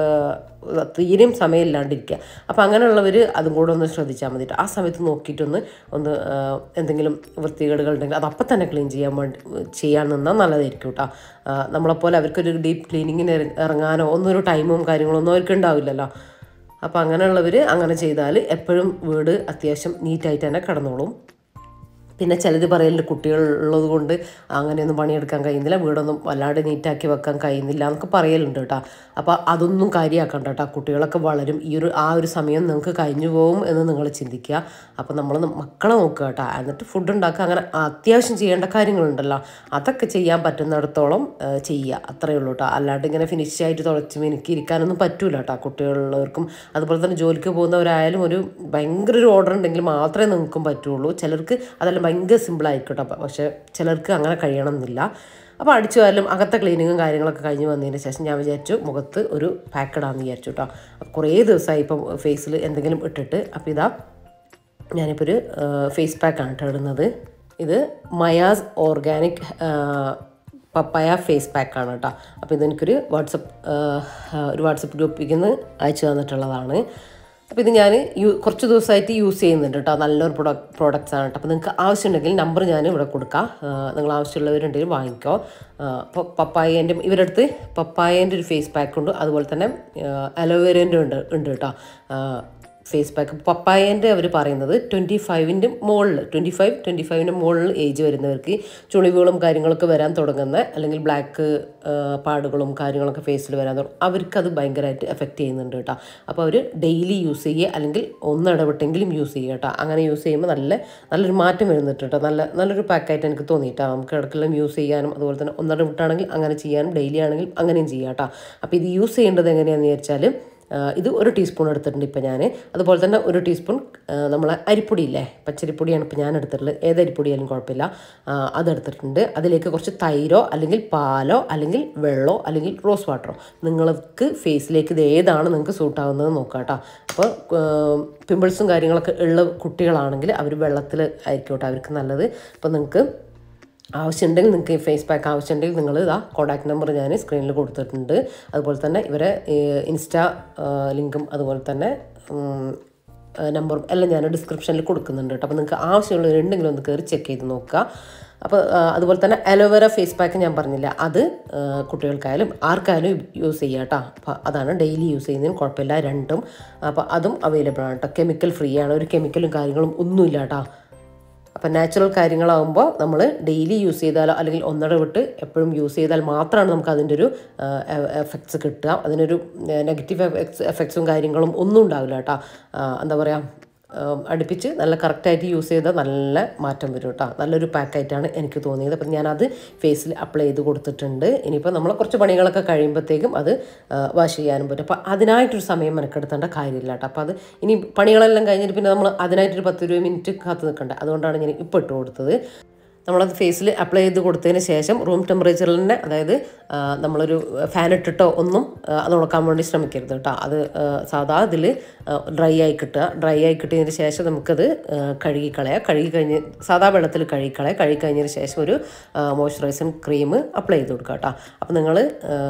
ആ, തീരെയും സമയമില്ലാണ്ടിരിക്കുക അപ്പോൾ അങ്ങനെയുള്ളവർ അതും കൂടെ ഒന്ന് ശ്രദ്ധിച്ചാൽ മതി ട്ടോ. ആ സമയത്ത് നോക്കിയിട്ടൊന്ന് ഒന്ന് ആ, എന്തെങ്കിലും വൃത്തികേടുകൾ ഉണ്ടെങ്കിൽ അത് അപ്പം തന്നെ ക്ലീൻ ചെയ്യാൻ വേണ്ടി ചെയ്യാൻ നിന്നാൽ നല്ലതായിരിക്കും കേട്ടോ ആ, നമ്മളെപ്പോലെ അവർക്കൊരു ഡീപ്പ് ക്ലീനിങ്ങിന് ഇറങ്ങാനോ ഒന്നും ഒരു ടൈമും കാര്യങ്ങളൊന്നും അവർക്ക് ഉണ്ടാവില്ലല്ലോ അപ്പോൾ അങ്ങനെയുള്ളവർ അങ്ങനെ ചെയ്താൽ എപ്പോഴും വീട് അത്യാവശ്യം നീറ്റായിട്ട് തന്നെ കിടന്നോളും പിന്നെ ചിലർ പറയലുണ്ട് കുട്ടികളുള്ളത് കൊണ്ട് അങ്ങനെയൊന്നും പണിയെടുക്കാൻ കഴിയുന്നില്ല വീടൊന്നും വല്ലാണ്ട് നീറ്റാക്കി വെക്കാൻ കഴിയുന്നില്ല എന്നൊക്കെ പറയലുണ്ട് കേട്ടോ അപ്പോൾ അതൊന്നും കാര്യമാക്കണ്ട കേട്ടോ കുട്ടികളൊക്കെ വളരും ഈ ഒരു ആ ഒരു സമയം നിങ്ങൾക്ക് കഴിഞ്ഞു പോകും എന്ന് നിങ്ങൾ ചിന്തിക്കുക അപ്പോൾ നമ്മൾ മക്കളെ നോക്കുക കേട്ടോ എന്നിട്ട് ഫുഡ് ഉണ്ടാക്കുക അങ്ങനെ അത്യാവശ്യം ചെയ്യേണ്ട കാര്യങ്ങളുണ്ടല്ലോ അതൊക്കെ ചെയ്യാൻ പറ്റുന്നിടത്തോളം ആ, ചെയ്യുക അത്രയേ ഉള്ളൂ കേട്ടോ അല്ലാണ്ട് ഇങ്ങനെ ഫിനിഷ് ആയിട്ട് തുളച്ച് മിനുക്കി ഇരിക്കാനൊന്നും പറ്റൂല കേട്ടോ കുട്ടികളുള്ളവർക്കും അതുപോലെ തന്നെ ജോലിക്ക് പോകുന്നവരായാലും ഒരു ഭയങ്കര ഒരു ഓർഡർ ഉണ്ടെങ്കിൽ മാത്രമേ നിങ്ങൾക്കും പറ്റുള്ളൂ ചിലർക്ക് അതെല്ലാം ഭയങ്കര സിമ്പിളായിരിക്കും കേട്ടോ പക്ഷേ ചിലർക്ക് അങ്ങനെ കഴിയണം എന്നില്ല അപ്പോൾ അടിച്ചു വാരലും അകത്തെ ക്ലീനിങ്ങും കാര്യങ്ങളൊക്കെ കഴിഞ്ഞ് വന്നതിന് ശേഷം ഞാൻ വിചാരിച്ചു മുഖത്ത് ഒരു പാക്ക് ഇടാമെന്ന് വിചാരിച്ചു കേട്ടോ അപ്പോൾ കുറേ ദിവസമായി ഇപ്പം ഫേസിൽ എന്തെങ്കിലും ഇട്ടിട്ട് അപ്പോൾ ഇതാ ഞാനിപ്പോൾ ഒരു ഫേസ് പാക്കാണ് കേട്ടോ ഇടുന്നത് ഇത് മയാസ് ഓർഗാനിക് പപ്പായ ഫേസ് പാക്കാണ് കേട്ടോ അപ്പോൾ ഇതെനിക്കൊരു വാട്സപ്പ് ഒരു വാട്സപ്പ് ഗ്രൂപ്പിൽ നിന്ന് അയച്ചു തന്നിട്ടുള്ളതാണ് അപ്പോൾ ഇത് ഞാൻ യൂ കുറച്ച് ദിവസമായിട്ട് യൂസ് ചെയ്യുന്നുണ്ട് കേട്ടോ നല്ലൊരു പ്രൊഡക്റ്റ് പ്രോഡക്റ്റ്സ് ആണ് കേട്ടോ അപ്പോൾ നിങ്ങൾക്ക് ആവശ്യമുണ്ടെങ്കിൽ നമ്പർ ഞാൻ ഇവിടെ കൊടുക്കാം ആ, നിങ്ങൾ ആവശ്യമുള്ളവരുണ്ടെങ്കിൽ വാങ്ങിക്കോ അപ്പോൾ പപ്പായേൻ്റെ ഇവരുടെ അടുത്ത് പപ്പായേൻ്റെ ഒരു ഫേസ് പാക്ക് ഉണ്ട് അതുപോലെ തന്നെ അലോവേരേൻ്റെ ഉണ്ട് ഉണ്ട് കേട്ടോ ആ, ഫേസ് പാക്ക് പപ്പായേൻ്റെ അവർ പറയുന്നത് ട്വൻറ്റി ഫൈവിൻ്റെ മുകളിൽ ട്വൻറ്റി ഫൈവ് ട്വൻറ്റി ഫൈവിൻ്റെ മുകളിൽ ഏജ് വരുന്നവർക്ക് ചുളിവുകളും കാര്യങ്ങളൊക്കെ വരാൻ തുടങ്ങുന്ന അല്ലെങ്കിൽ ബ്ലാക്ക് പാടുകളും കാര്യങ്ങളൊക്കെ ഫേസിൽ വരാൻ തുടങ്ങും അവർക്കത് ഭയങ്കരമായിട്ട് എഫക്റ്റ് ചെയ്യുന്നുണ്ട് കേട്ടോ അപ്പോൾ അവർ ഡെയിലി യൂസ് ചെയ്യുക അല്ലെങ്കിൽ ഒന്നിടവിട്ടെങ്കിലും യൂസ് ചെയ്യുക കേട്ടോ അങ്ങനെ യൂസ് ചെയ്യുമ്പോൾ നല്ല നല്ലൊരു മാറ്റം വരുന്നുണ്ട് കേട്ടോ നല്ല നല്ലൊരു പാക്കായിട്ട് എനിക്ക് തോന്നിയിട്ടാ നമുക്ക് ഇടയ്ക്കെല്ലാം യൂസ് ചെയ്യാനും അതുപോലെ തന്നെ ഒന്നിടവിട്ടാണെങ്കിൽ അങ്ങനെ ചെയ്യാനും ഡെയിലി ആണെങ്കിൽ അങ്ങനെയും ചെയ്യാം കേട്ടോ അപ്പോൾ ഇത് യൂസ് ചെയ്യേണ്ടത് എങ്ങനെയാണെന്ന് വിചാരിച്ചാൽ ആ, ഇത് ഒരു ടീസ്പൂൺ എടുത്തിട്ടുണ്ട് ഇപ്പം ഞാൻ അതുപോലെ തന്നെ ഒരു ടീസ്പൂൺ നമ്മളെ അരിപ്പൊടിയില്ലേ പച്ചരിപ്പൊടിയാണ് ഇപ്പം ഞാൻ എടുത്തിട്ടുള്ളത് ഏത് അരിപ്പൊടിയായാലും കുഴപ്പമില്ല ആ, അതെടുത്തിട്ടുണ്ട് അതിലേക്ക് കുറച്ച് തൈരോ അല്ലെങ്കിൽ പാലോ അല്ലെങ്കിൽ വെള്ളമോ അല്ലെങ്കിൽ റോസ് വാട്ടറോ നിങ്ങൾക്ക് ഫേസിലേക്ക് ഇത് ഏതാണ് നിങ്ങൾക്ക് സൂട്ടാവുന്നത് നോക്കാം കേട്ടോ അപ്പോൾ പിമ്പിൾസും കാര്യങ്ങളൊക്കെ ഉള്ള കുട്ടികളാണെങ്കിൽ അവർ വെള്ളത്തിൽ ആയിരിക്കും കേട്ടോ അവർക്ക് നല്ലത് അപ്പോൾ നിങ്ങൾക്ക് ആവശ്യമുണ്ടെങ്കിൽ നിങ്ങൾക്ക് ഈ ഫേസ് പാക്ക് ആവശ്യമുണ്ടെങ്കിൽ നിങ്ങൾ ഇതാ കോൺടാക്ട് നമ്പർ ഞാൻ സ്ക്രീനിൽ കൊടുത്തിട്ടുണ്ട് അതുപോലെ തന്നെ ഇവരെ ഇൻസ്റ്റാ ലിങ്കും അതുപോലെ തന്നെ ഉം, ആ, നമ്പറും എല്ലാം ഞാൻ ഡിസ്ക്രിപ്ഷനിൽ കൊടുക്കുന്നുണ്ട് കേട്ടോ അപ്പോൾ നിങ്ങൾക്ക് ആവശ്യമുള്ളവരുണ്ടെങ്കിൽ ഒന്ന് കയറി ചെക്ക് ചെയ്ത് നോക്കുക അപ്പോൾ ആ, അതുപോലെ തന്നെ അലോവേര ഫേസ് പാക്ക് ഞാൻ പറഞ്ഞില്ല അത് ആ, കുട്ടികൾക്കായാലും ആർക്കായാലും യൂസ് ചെയ്യാം കേട്ടോ അപ്പോൾ അതാണ് ഡെയിലി യൂസ് ചെയ്യുന്നതിന് കുഴപ്പമില്ല രണ്ടും അപ്പോൾ അതും അവൈലബിൾ ആണ് കേട്ടോ കെമിക്കൽ ഫ്രീ ആണ് ഒരു കെമിക്കലും കാര്യങ്ങളും ഒന്നുമില്ല കേട്ടോ അപ്പം നാച്ചുറൽ കാര്യങ്ങളാകുമ്പോൾ നമ്മൾ ഡെയിലി യൂസ് ചെയ്താലോ അല്ലെങ്കിൽ ഒന്നര വിട്ട് എപ്പോഴും യൂസ് ചെയ്താൽ മാത്രമാണ് നമുക്ക് അതിൻ്റെ ഒരു എഫക്ട്സ് കിട്ടുക അതിനൊരു നെഗറ്റീവ് എഫക്ട്സ് എഫക്ട്സും കാര്യങ്ങളും ഒന്നും ഉണ്ടാവില്ല കേട്ടോ ആ, എന്താ പറയുക ഉം, അടുപ്പിച്ച് നല്ല കറക്റ്റായിട്ട് യൂസ് ചെയ്താൽ നല്ല മാറ്റം വരും കേട്ടോ നല്ലൊരു പാക്കായിട്ടാണ് എനിക്ക് തോന്നിയത് അപ്പം ഞാനത് ഫേസിൽ അപ്ലൈ ചെയ്ത് കൊടുത്തിട്ടുണ്ട് ഇനിയിപ്പോൾ നമ്മൾ കുറച്ച് പണികളൊക്കെ കഴിയുമ്പോഴത്തേക്കും അത് വാഷ് ചെയ്യാനും പറ്റും അപ്പോൾ അതിനായിട്ടൊരു സമയം മെനക്കെടുത്തേണ്ട കാര്യമില്ല കേട്ടോ അപ്പോൾ അത് ഇനി പണികളെല്ലാം കഴിഞ്ഞിട്ട് പിന്നെ നമ്മൾ അതിനായിട്ടൊരു പത്ത് ഇരുപത് മിനിറ്റ് കാത്ത് നിൽക്കണ്ട അതുകൊണ്ടാണ് ഞാൻ ഇപ്പോൾ ഇട്ട് കൊടുത്തത് നമ്മളത് ഫേസിൽ അപ്ലൈ ചെയ്ത് കൊടുത്തതിന് ശേഷം റൂം ടെമ്പറേച്ചറിൽ തന്നെ അതായത് ആ, നമ്മളൊരു ഫാൻ ഇട്ടിട്ടോ ഒന്നും ആ, അത് ഉണക്കാൻ വേണ്ടി ശ്രമിക്കരുത് കേട്ടോ അത് ആ, സാധാ ഇതിൽ ഡ്രൈ ആയി കിട്ടുക ഡ്രൈ ആയി കിട്ടിയതിന് ശേഷം നമുക്കത് ആ, കഴുകിക്കളയാം കഴുകി കഴിഞ്ഞ് സാധാ വെള്ളത്തിൽ കഴുകിക്കളയാം കഴുകി കഴിഞ്ഞതിന് ശേഷം ഒരു മോയ്സ്ചറൈസിങ് ക്രീം അപ്ലൈ ചെയ്ത് കൊടുക്കുക കേട്ടോ അപ്പോൾ നിങ്ങൾ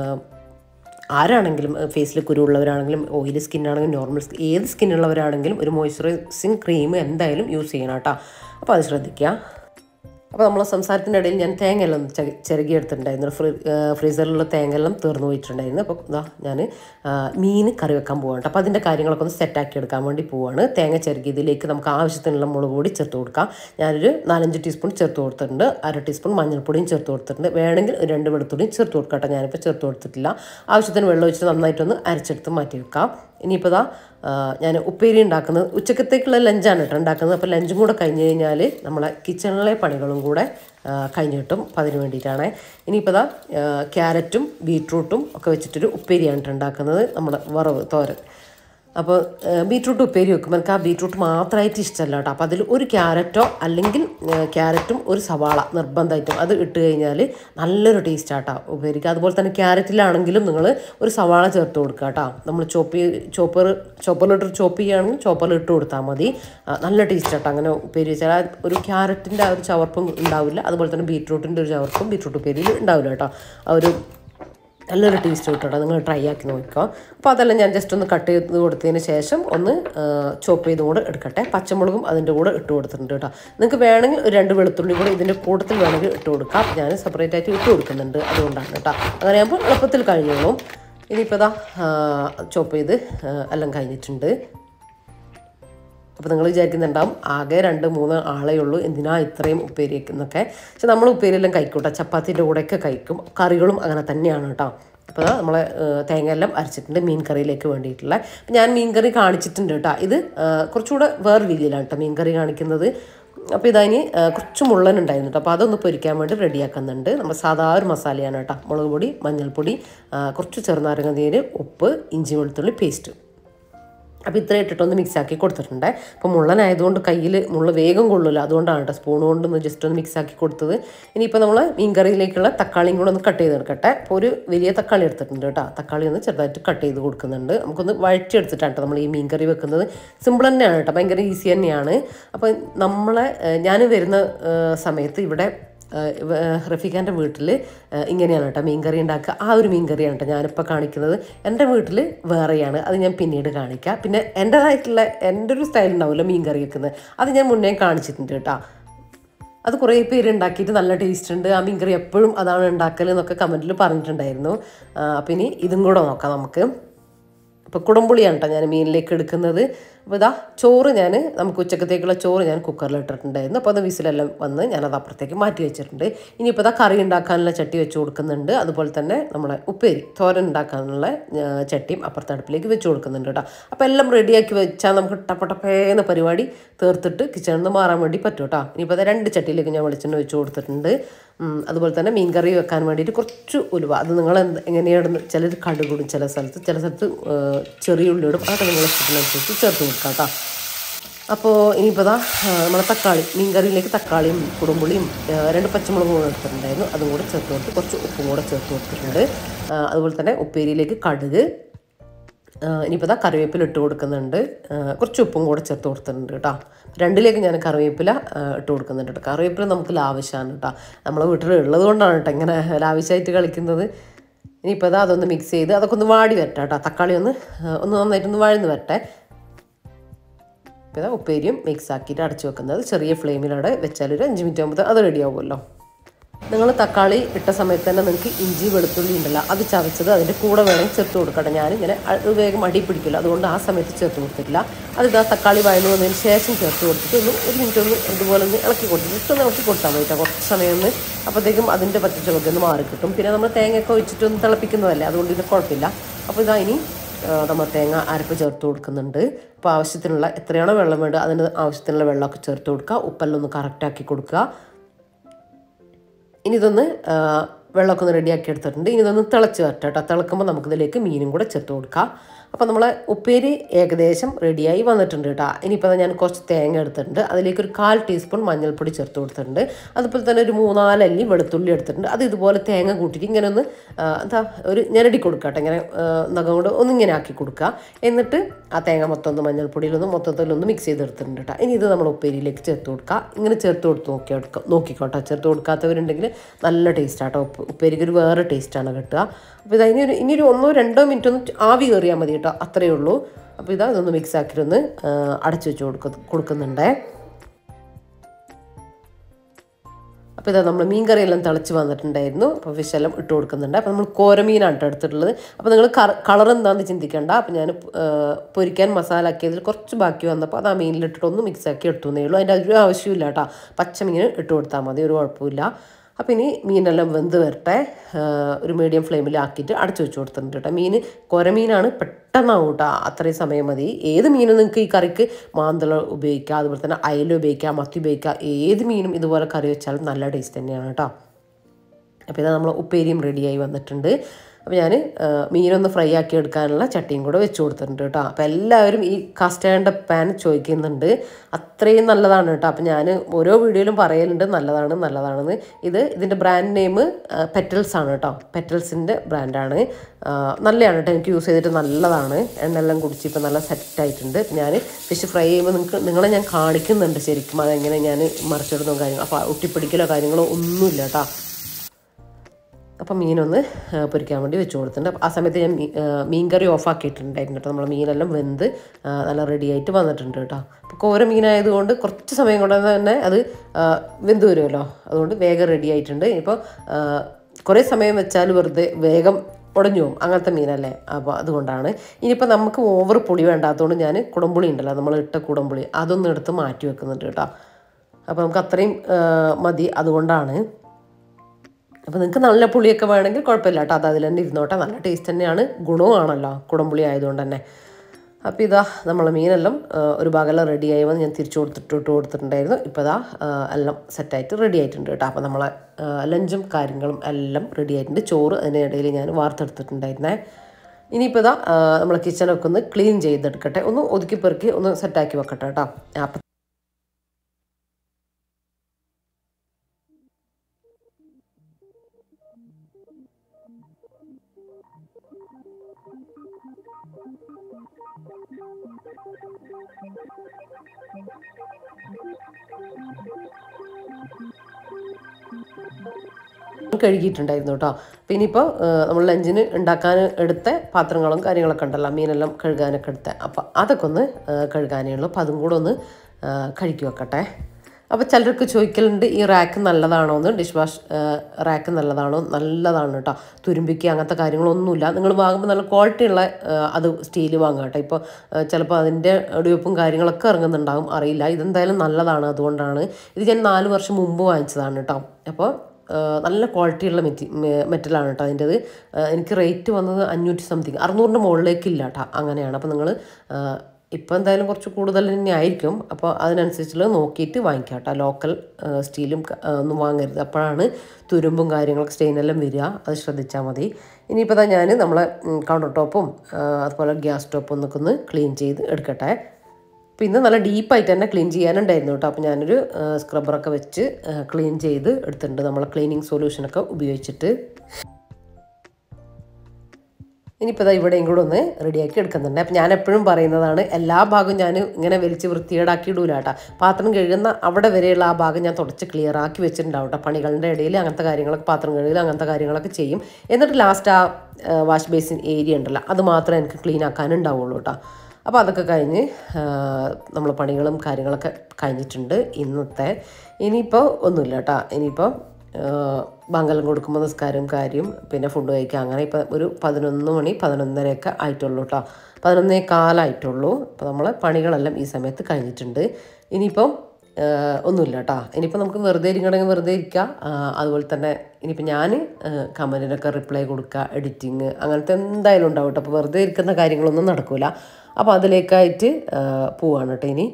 ആരാണെങ്കിലും ഫേസിൽ കുരുവുള്ളവരാണെങ്കിലും ഓയിലി സ്കിന്നാണെങ്കിലും നോർമൽ സ്കിൻ ഏത് സ്കിന്നുള്ളവരാണെങ്കിലും ഒരു മോയ്സ്ചറൈസിങ് ക്രീം എന്തായാലും യൂസ് ചെയ്യണം കേട്ടോ അപ്പോൾ അത് ശ്രദ്ധിക്കുക അപ്പോൾ നമ്മൾ സംസാരത്തിൻ്റെ ഇടയിൽ ഞാൻ തേങ്ങയെല്ലാം ഒന്ന് ചെ- ചിരകി എടുത്തിട്ടുണ്ടായിരുന്നു ഫ്രീ ഫ്രീസറിലുള്ള തേങ്ങയെല്ലാം തീർന്നു പോയിട്ടുണ്ടായിരുന്നു അപ്പോൾ ഇതാ ഞാൻ മീൻ കറി വെക്കാൻ പോവാണ് അപ്പോൾ അതിൻ്റെ കാര്യങ്ങളൊക്കെ ഒന്ന് സെറ്റാക്കി എടുക്കാൻ വേണ്ടി പോവാണ് തേങ്ങ ചിരകിയതിലേക്ക് നമുക്ക് ആവശ്യത്തിനുള്ള മുളക് പൊടി ചേർത്ത് കൊടുക്കാം ഞാനൊരു നാലഞ്ച് ടീസ്പൂൺ ചേർത്ത് കൊടുത്തിട്ടുണ്ട് അര ടീസ്പൂൺ മഞ്ഞൾപ്പൊടിയും ചേർത്ത് കൊടുത്തിട്ടുണ്ട് വേണമെങ്കിൽ ഒരു രണ്ട് വെളുത്തുള്ളിയും ചേർത്ത് കൊടുക്കട്ടെ ഞാനിപ്പോൾ ചേർത്ത് കൊടുത്തിട്ടില്ല ആവശ്യത്തിന് വെള്ളം ഒഴിച്ച് നന്നായിട്ടൊന്ന് അരച്ചെടുത്ത് മാറ്റി വെക്കാം ഇനിയിപ്പോൾ ഇതാ ഞാൻ ഉപ്പേരി ഉണ്ടാക്കുന്നത് ഉച്ചക്കത്തേക്കുള്ള ലഞ്ചാണ് കേട്ടോ ഉണ്ടാക്കുന്നത് അപ്പോൾ ലഞ്ചും കൂടെ കഴിഞ്ഞ് കഴിഞ്ഞാൽ നമ്മളെ കിച്ചണിലെ പണികളും കൂടെ ആ, കഴിഞ്ഞ് കിട്ടും അപ്പം അതിന് വേണ്ടിയിട്ടാണ് ഇനിയിപ്പോൾ ഇതാ ആ, ക്യാരറ്റും ബീട്രൂട്ടും ഒക്കെ വെച്ചിട്ടൊരു ഉപ്പേരിയാണ് കേട്ടോ ഉണ്ടാക്കുന്നത് നമ്മുടെ വറവ് തോരൻ അപ്പോൾ ബീട്രൂട്ട് ഉപ്പേരി വെക്കുമ്പോൾ എനിക്ക് ആ ബീട്രൂട്ട് മാത്രമായിട്ട് ഇഷ്ടമല്ല കേട്ടോ അപ്പോൾ അതിൽ ഒരു ക്യാരറ്റോ അല്ലെങ്കിൽ ഏഹ്, ക്യാരറ്റും ഒരു സവാള നിർബന്ധമായിട്ടും അത് ഇട്ട് കഴിഞ്ഞാൽ നല്ലൊരു ടേസ്റ്റ് ആട്ടോ ഉപ്പേരിക്ക് അതുപോലെ തന്നെ ക്യാരറ്റിലാണെങ്കിലും നിങ്ങൾ ഒരു സവാള ചേർത്ത് കൊടുക്കുക കേട്ടോ നമ്മൾ ചോപ്പ് ചോപ്പർ ചോപ്പറിലിട്ട് ചോപ്പ് ചെയ്യുകയാണെങ്കിൽ ചോപ്പറിൽ ഇട്ട് കൊടുത്താൽ മതി ആ, നല്ല ടേസ്റ്റ് ആട്ടോ അങ്ങനെ ഉപ്പേരി വെച്ചാൽ ആ ഒരു ക്യാരറ്റിൻ്റെ ആ ഒരു ചവർപ്പും ഉണ്ടാവില്ല അതുപോലെ തന്നെ ബീട്രൂട്ടിൻ്റെ ഒരു ചവർപ്പും ബീട്രൂട്ട് ഉപ്പേരിയിൽ ഉണ്ടാവില്ല കേട്ടോ ആ ഒരു നല്ലൊരു ടേസ്റ്റ് കിട്ടും നിങ്ങൾ ട്രൈ ആക്കി നോക്കുക അപ്പോൾ അതെല്ലാം ഞാൻ ജസ്റ്റ് ഒന്ന് കട്ട് ചെയ്ത് കൊടുത്തതിന് ശേഷം ഒന്ന് ചോപ്പ് ചെയ്തും കൂടെ എടുക്കട്ടെ പച്ചമുളകും അതിൻ്റെ കൂടെ ഇട്ട് കൊടുത്തിട്ടുണ്ട് കേട്ടോ നിങ്ങൾക്ക് വേണമെങ്കിൽ ഒരു രണ്ട് വെളുത്തുള്ളി കൂടെ ഇതിൻ്റെ കൂട്ടത്തിൽ വേണമെങ്കിൽ ഇട്ട് കൊടുക്കാം ഞാൻ സെപ്പറേറ്റ് ആയിട്ട് ഇട്ട് കൊടുക്കുന്നുണ്ട് അതുകൊണ്ടാണ് കേട്ടോ അങ്ങനെ ആകുമ്പോൾ എളുപ്പത്തിൽ കഴിഞ്ഞോളും ഇനിയിപ്പോൾ ഇതാ ചോപ്പ് ചെയ്ത് ആ, എല്ലാം കഴിഞ്ഞിട്ടുണ്ട് അപ്പോൾ നിങ്ങൾ വിചാരിക്കുന്നുണ്ടാവും ആകെ രണ്ട് മൂന്ന് ആളേ ഉള്ളൂ എന്തിനാ ഇത്രയും ഉപ്പേരി വെക്കുന്നൊക്കെ പക്ഷെ നമ്മൾ ഉപ്പേരിയെല്ലാം കഴിക്കൂട്ടോ ചപ്പാത്തിൻ്റെ കൂടെയൊക്കെ കഴിക്കും കറികളും അങ്ങനെ തന്നെയാണ് കേട്ടോ അപ്പോൾ നമ്മൾ തേങ്ങയെല്ലാം അരച്ചിട്ടുണ്ട് മീൻ കറിയിലേക്ക് വേണ്ടിയിട്ടുള്ള അപ്പം ഞാൻ മീൻ കറി കാണിച്ചിട്ടുണ്ട് കേട്ടോ ഇത് ആ, കുറച്ചുകൂടെ വേറെ രീതിയിലാണ് കേട്ടോ മീൻ കറി കാണിക്കുന്നത് അപ്പോൾ ഇതതിന് കുറച്ച് മുള്ളനുണ്ടായിരുന്നു കേട്ടോ അപ്പോൾ അതൊന്ന് പൊരിക്കാൻ വേണ്ടി റെഡിയാക്കുന്നുണ്ട് നമ്മൾ സാധാ ഒരു മസാലയാണ് കേട്ടോ മുളക് പൊടി മഞ്ഞൾപ്പൊടി ആ, കുറച്ച് ചെറുനാരങ്ങ നീര് ഉപ്പ് ഇഞ്ചി വെളുത്തുള്ളി പേസ്റ്റ് അപ്പോൾ ഇത്ര ഇട്ടിട്ടൊന്ന് മിക്സ് ആക്കി കൊടുത്തിട്ടുണ്ട് അപ്പോൾ മുള്ളനായതുകൊണ്ട് കയ്യിൽ മുള്ള വേഗം കൊള്ളില്ല അതുകൊണ്ടാണ് കേട്ടോ സ്പൂൺ കൊണ്ടൊന്ന് ജസ്റ്റ് ഒന്ന് മിക്സ് ആക്കി കൊടുത്തത് ഇനിയിപ്പോൾ നമ്മൾ മീൻകറിയിലേക്കുള്ള തക്കാളിയും കൂടെ ഒന്ന് കട്ട് ചെയ്തെടുക്കട്ടെ അപ്പോൾ ഒരു വലിയ തക്കാളി എടുത്തിട്ടുണ്ട് കേട്ടോ തക്കാളി ഒന്ന് ചെറുതായിട്ട് കട്ട് ചെയ്ത് കൊടുക്കുന്നുണ്ട് നമുക്കൊന്ന് വഴറ്റിയെടുത്തിട്ടാണ് കേട്ടോ നമ്മൾ ഈ മീൻകറി വെക്കുന്നത് സിമ്പിൾ തന്നെയാണ് കേട്ടോ ഭയങ്കര ഈസി തന്നെയാണ് അപ്പോൾ നമ്മളെ ഞാൻ വരുന്ന ഏഹ്, സമയത്ത് ഇവിടെ റഫീഖാൻ്റെ വീട്ടിൽ ഇങ്ങനെയാണ് കേട്ടോ മീൻകറി ഉണ്ടാക്കുക ആ ഒരു മീൻകറിയാണ് കേട്ടോ ഞാനിപ്പോൾ കാണിക്കുന്നത് എൻ്റെ വീട്ടിൽ വേറെയാണ് അത് ഞാൻ പിന്നീട് കാണിക്കാം പിന്നെ എൻ്റേതായിട്ടുള്ള എൻ്റെ ഒരു സ്റ്റൈൽ ഉണ്ടാവുമല്ലോ മീൻകറി വെക്കുന്നത് അത് ഞാൻ മുന്നേ കാണിച്ചിട്ടുണ്ട് കേട്ടോ അത് കുറേ പേര് ഉണ്ടാക്കിയിട്ട് നല്ല ടേസ്റ്റ് ഉണ്ട് ആ മീൻകറി എപ്പോഴും അതാണ് ഉണ്ടാക്കൽ എന്നൊക്കെ കമൻറ്റിൽ പറഞ്ഞിട്ടുണ്ടായിരുന്നു ആ, അപ്പം ഇനി ഇതും കൂടെ നോക്കാം നമുക്ക് അപ്പോൾ കുടംപുളിയാണ് കേട്ടോ ഞാൻ മീനിലേക്ക് എടുക്കുന്നത് അപ്പോൾ ഇതാ ചോറ് ഞാൻ നമുക്ക് ഉച്ചക്കത്തേക്കുള്ള ചോറ് ഞാൻ കുക്കറിൽ ഇട്ടിട്ടുണ്ടായിരുന്നു അപ്പോൾ അത് വിസിലെല്ലാം വന്ന് ഞാനത് അപ്പുറത്തേക്ക് മാറ്റി വെച്ചിട്ടുണ്ട് ഇനിയിപ്പോൾ ഇതാ കറി ഉണ്ടാക്കാനുള്ള ചട്ടി വെച്ച് കൊടുക്കുന്നുണ്ട് അതുപോലെ തന്നെ നമ്മുടെ ഉപ്പേരി തോരൻ ഉണ്ടാക്കാനുള്ള ആ, ചട്ടിയും അപ്പുറത്തെ അടുപ്പിലേക്ക് വെച്ച് കൊടുക്കുന്നുണ്ട് കേട്ടോ അപ്പോൾ എല്ലാം റെഡിയാക്കി വെച്ചാൽ നമുക്ക് ടപ്പട്ടപ്പേന്ന പരിപാടി തീർത്തിട്ട് കിച്ചണിൽ നിന്ന് മാറാൻ വേണ്ടി പറ്റും കേട്ടോ ഇനിയിപ്പോൾ അത് രണ്ട് ചട്ടിയിലേക്ക് ഞാൻ വെളിച്ചെണ്ണ വെച്ച് കൊടുത്തിട്ടുണ്ട് ഉം, അതുപോലെ തന്നെ മീൻ കറി വെക്കാൻ വേണ്ടിയിട്ട് കുറച്ച് ഉലുവ അത് നിങ്ങൾ എന്ത് എങ്ങനെയാണ് ചിലർ കടുകിടും ചില സ്ഥലത്ത് ചില സ്ഥലത്ത് ആ, ചെറിയ ഉള്ളി ഇടും അതൊക്കെ നിങ്ങൾ ഇഷ്ടത്തിനനുസരിച്ച് ചേർത്ത് കൊടുക്കാം കേട്ടോ അപ്പോൾ ഇനിയിപ്പോൾ ഇതാ ആ, നമ്മുടെ തക്കാളി മീൻ കറിയിലേക്ക് തക്കാളിയും കുടുംബുളിയും ആ, രണ്ട് പച്ചമുളകും കൂടെ എടുത്തിട്ടുണ്ടായിരുന്നു അതും കൂടെ ചേർത്ത് കൊടുത്ത് കുറച്ച് ഉപ്പും കൂടെ ചേർത്ത് കൊടുത്തിട്ടുണ്ട് ആ, അതുപോലെ തന്നെ ഉപ്പേരിയിലേക്ക് കടുക് ആ, ഇനിയിപ്പോൾ ഇതാ കറിവേപ്പില ഇട്ട് കൊടുക്കുന്നുണ്ട് ആ, കുറച്ച് ഉപ്പും കൂടെ ചേർത്ത് കൊടുത്തിട്ടുണ്ട് കേട്ടോ രണ്ടിലേക്ക് ഞാൻ കറിവേപ്പില ആ, ഇട്ട് കൊടുക്കുന്നുണ്ട് കേട്ടോ കറിവേപ്പില നമുക്ക് ലാവശ്യമാണ് കേട്ടോ നമ്മളെ വീട്ടിൽ ഉള്ളത് കൊണ്ടാണ് കേട്ടോ ഇങ്ങനെ ലാവശ്യമായിട്ട് കളിക്കുന്നത് ഇനിയിപ്പോൾ ഇതാ അതൊന്ന് മിക്സ് ചെയ്ത് അതൊക്കെ ഒന്ന് വാടി വരട്ടെ കേട്ടോ തക്കാളി ഒന്ന് ആ, ഒന്ന് നന്നായിട്ടൊന്ന് വഴന്ന് വരട്ടെ ഇപ്പോൾ ഇതാ ഉപ്പേരിയും മിക്സ് ആക്കിയിട്ട് അടച്ചു വെക്കുന്നത് ചെറിയ ഫ്ലെയിമിലവിടെ വെച്ചാൽ ഒരു അഞ്ച് മിനിറ്റ് ആകുമ്പോൾ അത് റെഡി ആവുമല്ലോ നിങ്ങൾ തക്കാളി ഇട്ട സമയത്ത് തന്നെ നിങ്ങൾക്ക് ഇഞ്ചി വെളുത്തുള്ളി ഉണ്ടല്ലോ അത് ചതച്ചത് അതിൻ്റെ കൂടെ വേണമെങ്കിൽ ചേർത്ത് കൊടുക്കട്ടെ ഞാനിങ്ങനെ അ- വേഗം അടി പിടിക്കില്ല അതുകൊണ്ട് ആ സമയത്ത് ചേർത്ത് കൊടുത്തിട്ടില്ല അത് ഇതാ തക്കാളി വഴന്നു വന്നതിന് ശേഷം ചേർത്ത് കൊടുത്തിട്ട് ഒന്ന് ഒരു മിനിറ്റ് ഒന്ന് ഇതുപോലെ ഒന്ന് ഇളക്കി കൊടുത്തു ജസ്റ്റ് ഒന്ന് ഇളക്കി കൊടുത്താൽ മതി കേട്ടോ കുറച്ച് സമയം ഒന്ന് അപ്പോഴത്തേക്കും അതിൻ്റെ പച്ചച്ചുവക്ക് ഒന്ന് മാറി കിട്ടും പിന്നെ നമ്മൾ തേങ്ങയൊക്കെ ഒഴിച്ചിട്ട് ഒന്ന് തിളപ്പിക്കുന്നതല്ലേ അതുകൊണ്ട് ഇത് കുഴപ്പമില്ല അപ്പോൾ ഇതാ ഇനി ആ, നമ്മൾ തേങ്ങ അരപ്പ് ചേർത്ത് കൊടുക്കുന്നുണ്ട് അപ്പോൾ ആവശ്യത്തിനുള്ള എത്രയാണോ വെള്ളം വേണ്ടത് അതിന് ആവശ്യത്തിനുള്ള വെള്ളമൊക്കെ ചേർത്ത് കൊടുക്കുക ഉപ്പെല്ലാം ഒന്ന് കറക്റ്റാക്കി കൊടുക്കുക ഇനി ഇതൊന്ന് ആ, വെള്ളമൊക്കെ ഒന്ന് റെഡിയാക്കി എടുത്തിട്ടുണ്ട് ഇനി ഇതൊന്ന് തിളച്ച് വരട്ടെ കേട്ടോ തിളക്കുമ്പോൾ നമുക്കിതിലേക്ക് മീനും കൂടെ ചേർത്ത് കൊടുക്കാം അപ്പോൾ നമ്മളെ ഉപ്പേരി ഏകദേശം റെഡിയായി വന്നിട്ടുണ്ട് കേട്ടോ ഇനിയിപ്പോൾ ഞാൻ കുറച്ച് തേങ്ങ എടുത്തിട്ടുണ്ട് അതിലേക്ക് ഒരു കാൽ ടീസ്പൂൺ മഞ്ഞൾപ്പൊടി ചേർത്ത് കൊടുത്തിട്ടുണ്ട് അതുപോലെ തന്നെ ഒരു മൂന്നാലല്ലി വെളുത്തുള്ളി എടുത്തിട്ടുണ്ട് അത് ഇതുപോലെ തേങ്ങ കൂട്ടിയിട്ട് ഇങ്ങനെ ഒന്ന് ആ, എന്താ ഒരു ഞെരടി കൊടുക്കുക കേട്ടോ ഇങ്ങനെ ആ, നഖം കൊണ്ട് ഒന്നിങ്ങനെ ആക്കി കൊടുക്കുക എന്നിട്ട് ആ തേങ്ങ മൊത്തം ഒന്ന് മഞ്ഞൾപ്പൊടിയിലൊന്ന് മൊത്തത്തിലൊന്ന് മിക്സ് ചെയ്തെടുത്തിട്ടുണ്ട് കേട്ടോ ഇനി ഇത് നമ്മൾ ഉപ്പേരിയിലേക്ക് ചേർത്ത് കൊടുക്കുക ഇങ്ങനെ ചേർത്ത് കൊടുത്ത് നോക്കി എടുക്കുക നോക്കിക്കോട്ടോ ചേർത്ത് കൊടുക്കാത്തവരുണ്ടെങ്കിൽ നല്ല ടേസ്റ്റ് ആട്ടോ ഉപ്പ് ഉപ്പേരിക്ക് ഒരു വേറെ ടേസ്റ്റാണ് കിട്ടുക അപ്പോൾ ഇത് അതിനൊരു ഇനിയൊരു ഒന്നോ രണ്ടോ മിനിറ്റ് ഒന്ന് ആവി കയറിയാൽ മതി കേട്ടോ അത്രയേ ഉള്ളൂ അപ്പോൾ ഇതാ ഇതൊന്ന് മിക്സ് ആക്കിയിട്ടൊന്ന് അടച്ചു വെച്ച് കൊടുക്ക കൊടുക്കുന്നുണ്ടേ അപ്പോൾ ഇതാ നമ്മൾ മീൻ കറിയെല്ലാം തിളച്ച് വന്നിട്ടുണ്ടായിരുന്നു അപ്പോൾ ഫിഷെല്ലാം ഇട്ട് കൊടുക്കുന്നുണ്ട് അപ്പോൾ നമ്മൾ കോരമീനാണ് കേട്ടോ എടുത്തിട്ടുള്ളത് അപ്പോൾ നിങ്ങൾ കളർ എന്താണെന്ന് ചിന്തിക്കേണ്ട അപ്പോൾ ഞാൻ പൊരിക്കാൻ മസാല ആക്കിയതിൽ കുറച്ച് ബാക്കി വന്നപ്പോൾ അത് ആ മീനിലിട്ടിട്ട് ഒന്ന് മിക്സ് ആക്കി എടുത്തു എന്നേ ഉള്ളൂ അതിൻ്റെ ഒരു ആവശ്യമില്ല കേട്ടോ പച്ചമീൻ ഇട്ട് കൊടുത്താൽ മതി ഒരു കുഴപ്പമില്ല അപ്പോൾ ഇനി മീനെല്ലാം വെന്ത് വരട്ടെ ആ, ഒരു മീഡിയം ഫ്ലെയിമിലാക്കിയിട്ട് അടച്ചു വെച്ച് കൊടുത്തിട്ടുണ്ട് കേട്ടോ മീൻ കുരമീനാണ് പെട്ടെന്നാവും കേട്ടോ അത്രയും സമയം മതി ഏത് മീനും നിങ്ങൾക്ക് ഈ കറിക്ക് മാന്തള ഉപയോഗിക്കാം അതുപോലെ തന്നെ അയല ഉപയോഗിക്കാം മത്തി ഉപയോഗിക്കാം ഏത് മീനും ഇതുപോലെ കറി വെച്ചാലും നല്ല ടേസ്റ്റ് തന്നെയാണ് കേട്ടോ അപ്പോൾ ഇതാ നമ്മൾ ഉപ്പേരിയും റെഡിയായി വന്നിട്ടുണ്ട് അപ്പോൾ ഞാൻ മീനൊന്ന് ഫ്രൈ ആക്കി എടുക്കാനുള്ള ചട്ടിയും കൂടെ വെച്ച് കൊടുത്തിട്ടുണ്ട് കേട്ടോ അപ്പോൾ എല്ലാവരും ഈ കാസ്റ്റേണ്ട പാൻ ചോദിക്കുന്നുണ്ട് അത്രയും നല്ലതാണ് കേട്ടോ അപ്പോൾ ഞാൻ ഓരോ വീഡിയോയിലും പറയലുണ്ട് നല്ലതാണ് നല്ലതാണെന്ന് ഇത് ഇതിൻ്റെ ബ്രാൻഡ് നെയിം പെറ്റൽസ് ആണ് കേട്ടോ പെറ്റൽസിൻ്റെ ബ്രാൻഡാണ് നല്ലതാണ് കേട്ടോ എനിക്ക് യൂസ് ചെയ്തിട്ട് നല്ലതാണ് എണ്ണെല്ലാം കുടിച്ച് ഇപ്പോൾ നല്ല സെറ്റായിട്ടുണ്ട് ഞാൻ ഫിഷ് ഫ്രൈ ചെയ്യുമ്പോൾ നിങ്ങൾക്ക് നിങ്ങളെ ഞാൻ കാണിക്കുന്നുണ്ട് ശരിക്കും അതെങ്ങനെ ഞാൻ മറിച്ചിടുന്നോ കാര്യങ്ങൾ അപ്പോൾ ഒട്ടിപ്പിടിക്കലോ കാര്യങ്ങളോ ഒന്നുമില്ല കേട്ടോ അപ്പം മീനൊന്ന് ആ, പൊരിക്കാൻ വേണ്ടി വെച്ച് കൊടുത്തിട്ടുണ്ട് അപ്പോൾ ആ സമയത്ത് ഞാൻ മീ- ആ, മീൻ കറി ഓഫാക്കിയിട്ടുണ്ടായിരുന്നു കേട്ടോ നമ്മൾ മീനെല്ലാം വെന്ത് ആ, നല്ല റെഡി ആയിട്ട് വന്നിട്ടുണ്ട് കേട്ടോ അപ്പോൾ കോര മീനായതുകൊണ്ട് കുറച്ച് സമയം കൊണ്ട് തന്നെ അത് ആ, വെന്ത് വരുമല്ലോ അതുകൊണ്ട് വേഗം റെഡി ആയിട്ടുണ്ട് ഇപ്പോൾ കുറേ സമയം വെച്ചാൽ വെറുതെ വേഗം ഉടഞ്ഞു പോകും അങ്ങനത്തെ മീനല്ലേ അപ്പോൾ അതുകൊണ്ടാണ് ഇനിയിപ്പോൾ നമുക്ക് ഓവർ പുളി വേണ്ടാത്തതുകൊണ്ട് ഞാൻ കുടംപുളി ഉണ്ടല്ലോ നമ്മൾ ഇട്ട കുടംപുളി അതൊന്നും എടുത്ത് മാറ്റി വെക്കുന്നുണ്ട് കേട്ടോ അപ്പോൾ നമുക്ക് അത്രയും ആ, മതി അതുകൊണ്ടാണ് അപ്പോൾ നിങ്ങൾക്ക് നല്ല പുളിയൊക്കെ വേണമെങ്കിൽ കുഴപ്പമില്ല കേട്ടോ അത് അതിൽ തന്നെ ഇരുന്നോട്ടെ നല്ല ടേസ്റ്റ് തന്നെയാണ് ഗുണവുമാണല്ലോ കുടംപുളി ആയതുകൊണ്ട് തന്നെ അപ്പോൾ ഇതാ നമ്മൾ മീനെല്ലാം ആ, ഒരു ഭാഗമെല്ലാം റെഡിയായി വന്ന് ഞാൻ തിരിച്ചു കൊടുത്തിട്ട് ഇട്ട് കൊടുത്തിട്ടുണ്ടായിരുന്നു ഇപ്പോൾ ഇതാ ആ, എല്ലാം സെറ്റായിട്ട് റെഡി ആയിട്ടുണ്ട് കേട്ടോ അപ്പോൾ നമ്മളെ ആ, ലഞ്ചും കാര്യങ്ങളും എല്ലാം റെഡി ആയിട്ടുണ്ട് ചോറ് അതിനിടയിൽ ഞാൻ വാർത്തെടുത്തിട്ടുണ്ടായിരുന്നേ ഇനിയിപ്പോൾ ഇതാ ആ, നമ്മളെ കിച്ചണൊക്കെ ഒന്ന് ക്ലീൻ ചെയ്തെടുക്കട്ടെ ഒന്ന് ഒതുക്കി പെറുക്കി ഒന്ന് സെറ്റാക്കി വെക്കട്ടെ കേട്ടോ അപ്പം കഴുകിയിട്ടുണ്ടായിരുന്നു കേട്ടോ പിന്നെ ഇപ്പോൾ നമ്മൾ ലഞ്ചിന് ഉണ്ടാക്കാൻ എടുത്ത പാത്രങ്ങളും കാര്യങ്ങളൊക്കെ ഉണ്ടല്ലോ മീനെല്ലാം കഴുകാനൊക്കെ എടുത്ത അപ്പോൾ അതൊക്കെ ഒന്ന് ആ, കഴുകാനേ ഉള്ളൂ അപ്പോൾ അതും കൂടെ ഒന്ന് ആ, കഴുകി വെക്കട്ടെ അപ്പോൾ ചിലർക്ക് ചോദിക്കലുണ്ട് ഈ റാക്ക് നല്ലതാണോ എന്ന് ഡിഷ് വാഷ് റാക്ക് നല്ലതാണോ നല്ലതാണ് കേട്ടോ തുരുമ്പിക്കുക അങ്ങനത്തെ കാര്യങ്ങളൊന്നുമില്ല നിങ്ങൾ വാങ്ങുമ്പോൾ നല്ല ക്വാളിറ്റി ഉള്ള ആ, അത് സ്റ്റീൽ വാങ്ങുക കേട്ടോ ഇപ്പോൾ ചിലപ്പോൾ അതിൻ്റെ ഒടിവെപ്പും കാര്യങ്ങളൊക്കെ ഇറങ്ങുന്നുണ്ടാകും അറിയില്ല ഇതെന്തായാലും നല്ലതാണ് അതുകൊണ്ടാണ് ഇത് ഞാൻ നാല് വർഷം മുമ്പ് വാങ്ങിച്ചതാണ് കേട്ടോ അപ്പോൾ ആ, നല്ല ക്വാളിറ്റിയുള്ള മെറ്റി മെറ്റലാണ് കേട്ടോ അതിൻ്റെത് എനിക്ക് റേറ്റ് വന്നത് അഞ്ഞൂറ്റി സംതിങ് അറുന്നൂറിൻ്റെ മുകളിലേക്കില്ല കേട്ടോ അങ്ങനെയാണ് അപ്പോൾ നിങ്ങൾ ഇപ്പോൾ എന്തായാലും കുറച്ച് കൂടുതൽ തന്നെ ആയിരിക്കും അപ്പോൾ അതിനനുസരിച്ചുള്ള നോക്കിയിട്ട് വാങ്ങിക്കാം കേട്ടോ ലോക്കൽ സ്റ്റീലും ക- ആ, ഒന്നും വാങ്ങരുത് അപ്പോഴാണ് തുരുമ്പും കാര്യങ്ങളൊക്കെ സ്റ്റെയിനെല്ലാം വരിക അത് ശ്രദ്ധിച്ചാൽ മതി ഇനിയിപ്പോൾ ഞാൻ നമ്മളെ കൗണ്ടർ ടോപ്പും ആ, അതുപോലെ ഗ്യാസ് ടോപ്പും ഒന്നൊക്കെ ഒന്ന് ക്ലീൻ ചെയ്ത് എടുക്കട്ടെ പിന്നെ നല്ല ഡീപ്പായിട്ട് തന്നെ ക്ലീൻ ചെയ്യാനുണ്ടായിരുന്നു കേട്ടോ അപ്പോൾ ഞാനൊരു ആ, സ്ക്രബ്ബറൊക്കെ വെച്ച് ആ, ക്ലീൻ ചെയ്ത് എടുത്തിട്ടുണ്ട് നമ്മളെ ക്ലീനിങ് സൊല്യൂഷനൊക്കെ ഉപയോഗിച്ചിട്ട് ഇനിയിപ്പോൾ ഇതാ ഇവിടെയും കൂടെ ഒന്ന് റെഡിയാക്കി എടുക്കുന്നുണ്ട് അപ്പം ഞാൻ എപ്പോഴും പറയുന്നതാണ് എല്ലാ ഭാഗവും ഞാൻ ഇങ്ങനെ വലിച്ച് വൃത്തികേടാക്കി ഇടൂല കേട്ടോ പാത്രം കഴുകുന്ന അവിടെ വരെയുള്ള ആ ഭാഗം ഞാൻ തുടച്ച് ക്ലിയർ ആക്കി വെച്ചിട്ടുണ്ടാവും കേട്ടോ പണികളുടെ ഇടയിൽ അങ്ങനത്തെ കാര്യങ്ങളൊക്കെ പാത്രം കഴുകൽ അങ്ങനത്തെ കാര്യങ്ങളൊക്കെ ചെയ്യും എന്നിട്ട് ലാസ്റ്റ് ആ വാഷ് ബേസിൻ ഏരിയ ഉണ്ടല്ലോ അത് മാത്രമേ എനിക്ക് ക്ലീൻ ആക്കാനുണ്ടാവുള്ളൂ കേട്ടോ അപ്പോൾ അതൊക്കെ കഴിഞ്ഞ് നമ്മൾ പണികളും കാര്യങ്ങളൊക്കെ കഴിഞ്ഞിട്ടുണ്ട് ഇന്നത്തെ ഇനിയിപ്പോൾ ഒന്നുമില്ല കേട്ടോ ഇനിയിപ്പോൾ ബാങ്കലം കൊടുക്കുമ്പോൾ നിസ്കാരം കാര്യം പിന്നെ ഫുഡ് കഴിക്കുക അങ്ങനെ ഇപ്പോൾ ഒരു പതിനൊന്ന് മണി പതിനൊന്നരയൊക്കെ ആയിട്ടുള്ളൂ കേട്ടോ പതിനൊന്നേ കാലായിട്ടുള്ളൂ അപ്പോൾ നമ്മളെ പണികളെല്ലാം ഈ സമയത്ത് കഴിഞ്ഞിട്ടുണ്ട് ഇനിയിപ്പം ആഹ് ഒന്നുമില്ല കേട്ടോ ഇനിയിപ്പോൾ നമുക്ക് വെറുതെ ഇരിക്കണമെങ്കിൽ വെറുതെ ഇരിക്കുക ആഹ് അതുപോലെ തന്നെ ഇനിയിപ്പോൾ ഞാൻ കമൻറ്റിനൊക്കെ റിപ്ലൈ കൊടുക്കുക എഡിറ്റിങ് അങ്ങനത്തെ എന്തായാലും ഉണ്ടാവും കേട്ടോ അപ്പോൾ വെറുതെ ഇരിക്കുന്ന കാര്യങ്ങളൊന്നും നടക്കില്ല അപ്പോൾ അതിലേക്കായിട്ട് ആഹ് പോവാണ് കേട്ടോ ഇനി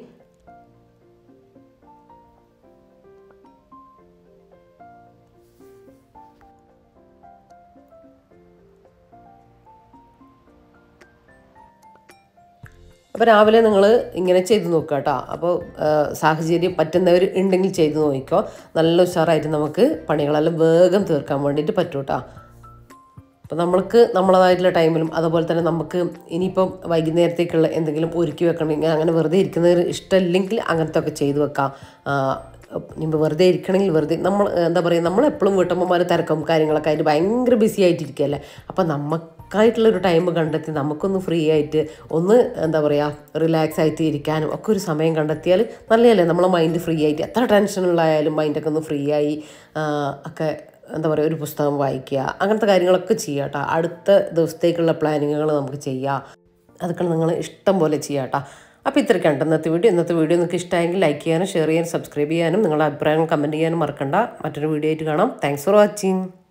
അപ്പോൾ രാവിലെ നിങ്ങൾ ഇങ്ങനെ ചെയ്ത് നോക്കുക കേട്ടോ അപ്പോൾ ആ, സാഹചര്യം പറ്റുന്നവർ ഉണ്ടെങ്കിൽ ചെയ്ത് നോക്കിക്കോ നല്ല ഉഷാറായിട്ട് നമുക്ക് പണികളെല്ലാം വേഗം തീർക്കാൻ വേണ്ടിയിട്ട് പറ്റും കേട്ടോ അപ്പോൾ നമ്മൾക്ക് നമ്മളതായിട്ടുള്ള ടൈമിലും അതുപോലെ തന്നെ നമുക്ക് ഇനിയിപ്പം വൈകുന്നേരത്തേക്കുള്ള എന്തെങ്കിലും ഒരുക്കി വെക്കണമെങ്കിൽ അങ്ങനെ വെറുതെ ഇരിക്കുന്നവർ ഇഷ്ടമില്ലെങ്കിൽ അങ്ങനത്തെ ഒക്കെ ചെയ്തു വെക്കാം ഇനിയിപ്പോൾ വെറുതെ ഇരിക്കണമെങ്കിൽ വെറുതെ നമ്മൾ എന്താ പറയുക നമ്മൾ എപ്പോഴും വീട്ടമ്മമാർ തിരക്കും കാര്യങ്ങളൊക്കെ ആയിട്ട് ഭയങ്കര ബിസി ആയിട്ടിരിക്കുകയല്ലേ അപ്പോൾ നമുക്ക് നമുക്കായിട്ടുള്ള ഒരു ടൈം കണ്ടെത്തി നമുക്കൊന്ന് ഫ്രീ ആയിട്ട് ഒന്ന് എന്താ പറയുക റിലാക്സ് ആയിട്ട് ഇരിക്കാനും ഒക്കെ ഒരു സമയം കണ്ടെത്തിയാൽ നല്ലതല്ലേ നമ്മളെ മൈൻഡ് ഫ്രീ ആയിട്ട് എത്ര ടെൻഷനുള്ളായാലും മൈൻഡൊക്കെ ഒന്ന് ഫ്രീ ആയി ആ, ഒക്കെ എന്താ പറയുക ഒരു പുസ്തകം വായിക്കുക അങ്ങനത്തെ കാര്യങ്ങളൊക്കെ ചെയ്യുക കേട്ടോ അടുത്ത ദിവസത്തേക്കുള്ള പ്ലാനിങ്ങുകൾ നമുക്ക് ചെയ്യാം അതൊക്കെ നിങ്ങൾ ഇഷ്ടം പോലെ ചെയ്യാം കേട്ടോ അപ്പോൾ ഇത്രയ്ക്കാണ് ഇന്നത്തെ വീഡിയോ ഇന്നത്തെ വീഡിയോ നിങ്ങൾക്ക് ഇഷ്ടമായെങ്കിൽ ലൈക്ക് ചെയ്യാനും ഷെയർ ചെയ്യാനും സബ്സ്ക്രൈബ് ചെയ്യാനും നിങ്ങളുടെ അഭിപ്രായങ്ങൾ കമൻറ്റ് ചെയ്യാനും മറക്കണ്ട മറ്റൊരു വീഡിയോ ആയിട്ട് കാണാം താങ്ക്സ് ഫോർ വാച്ചിങ്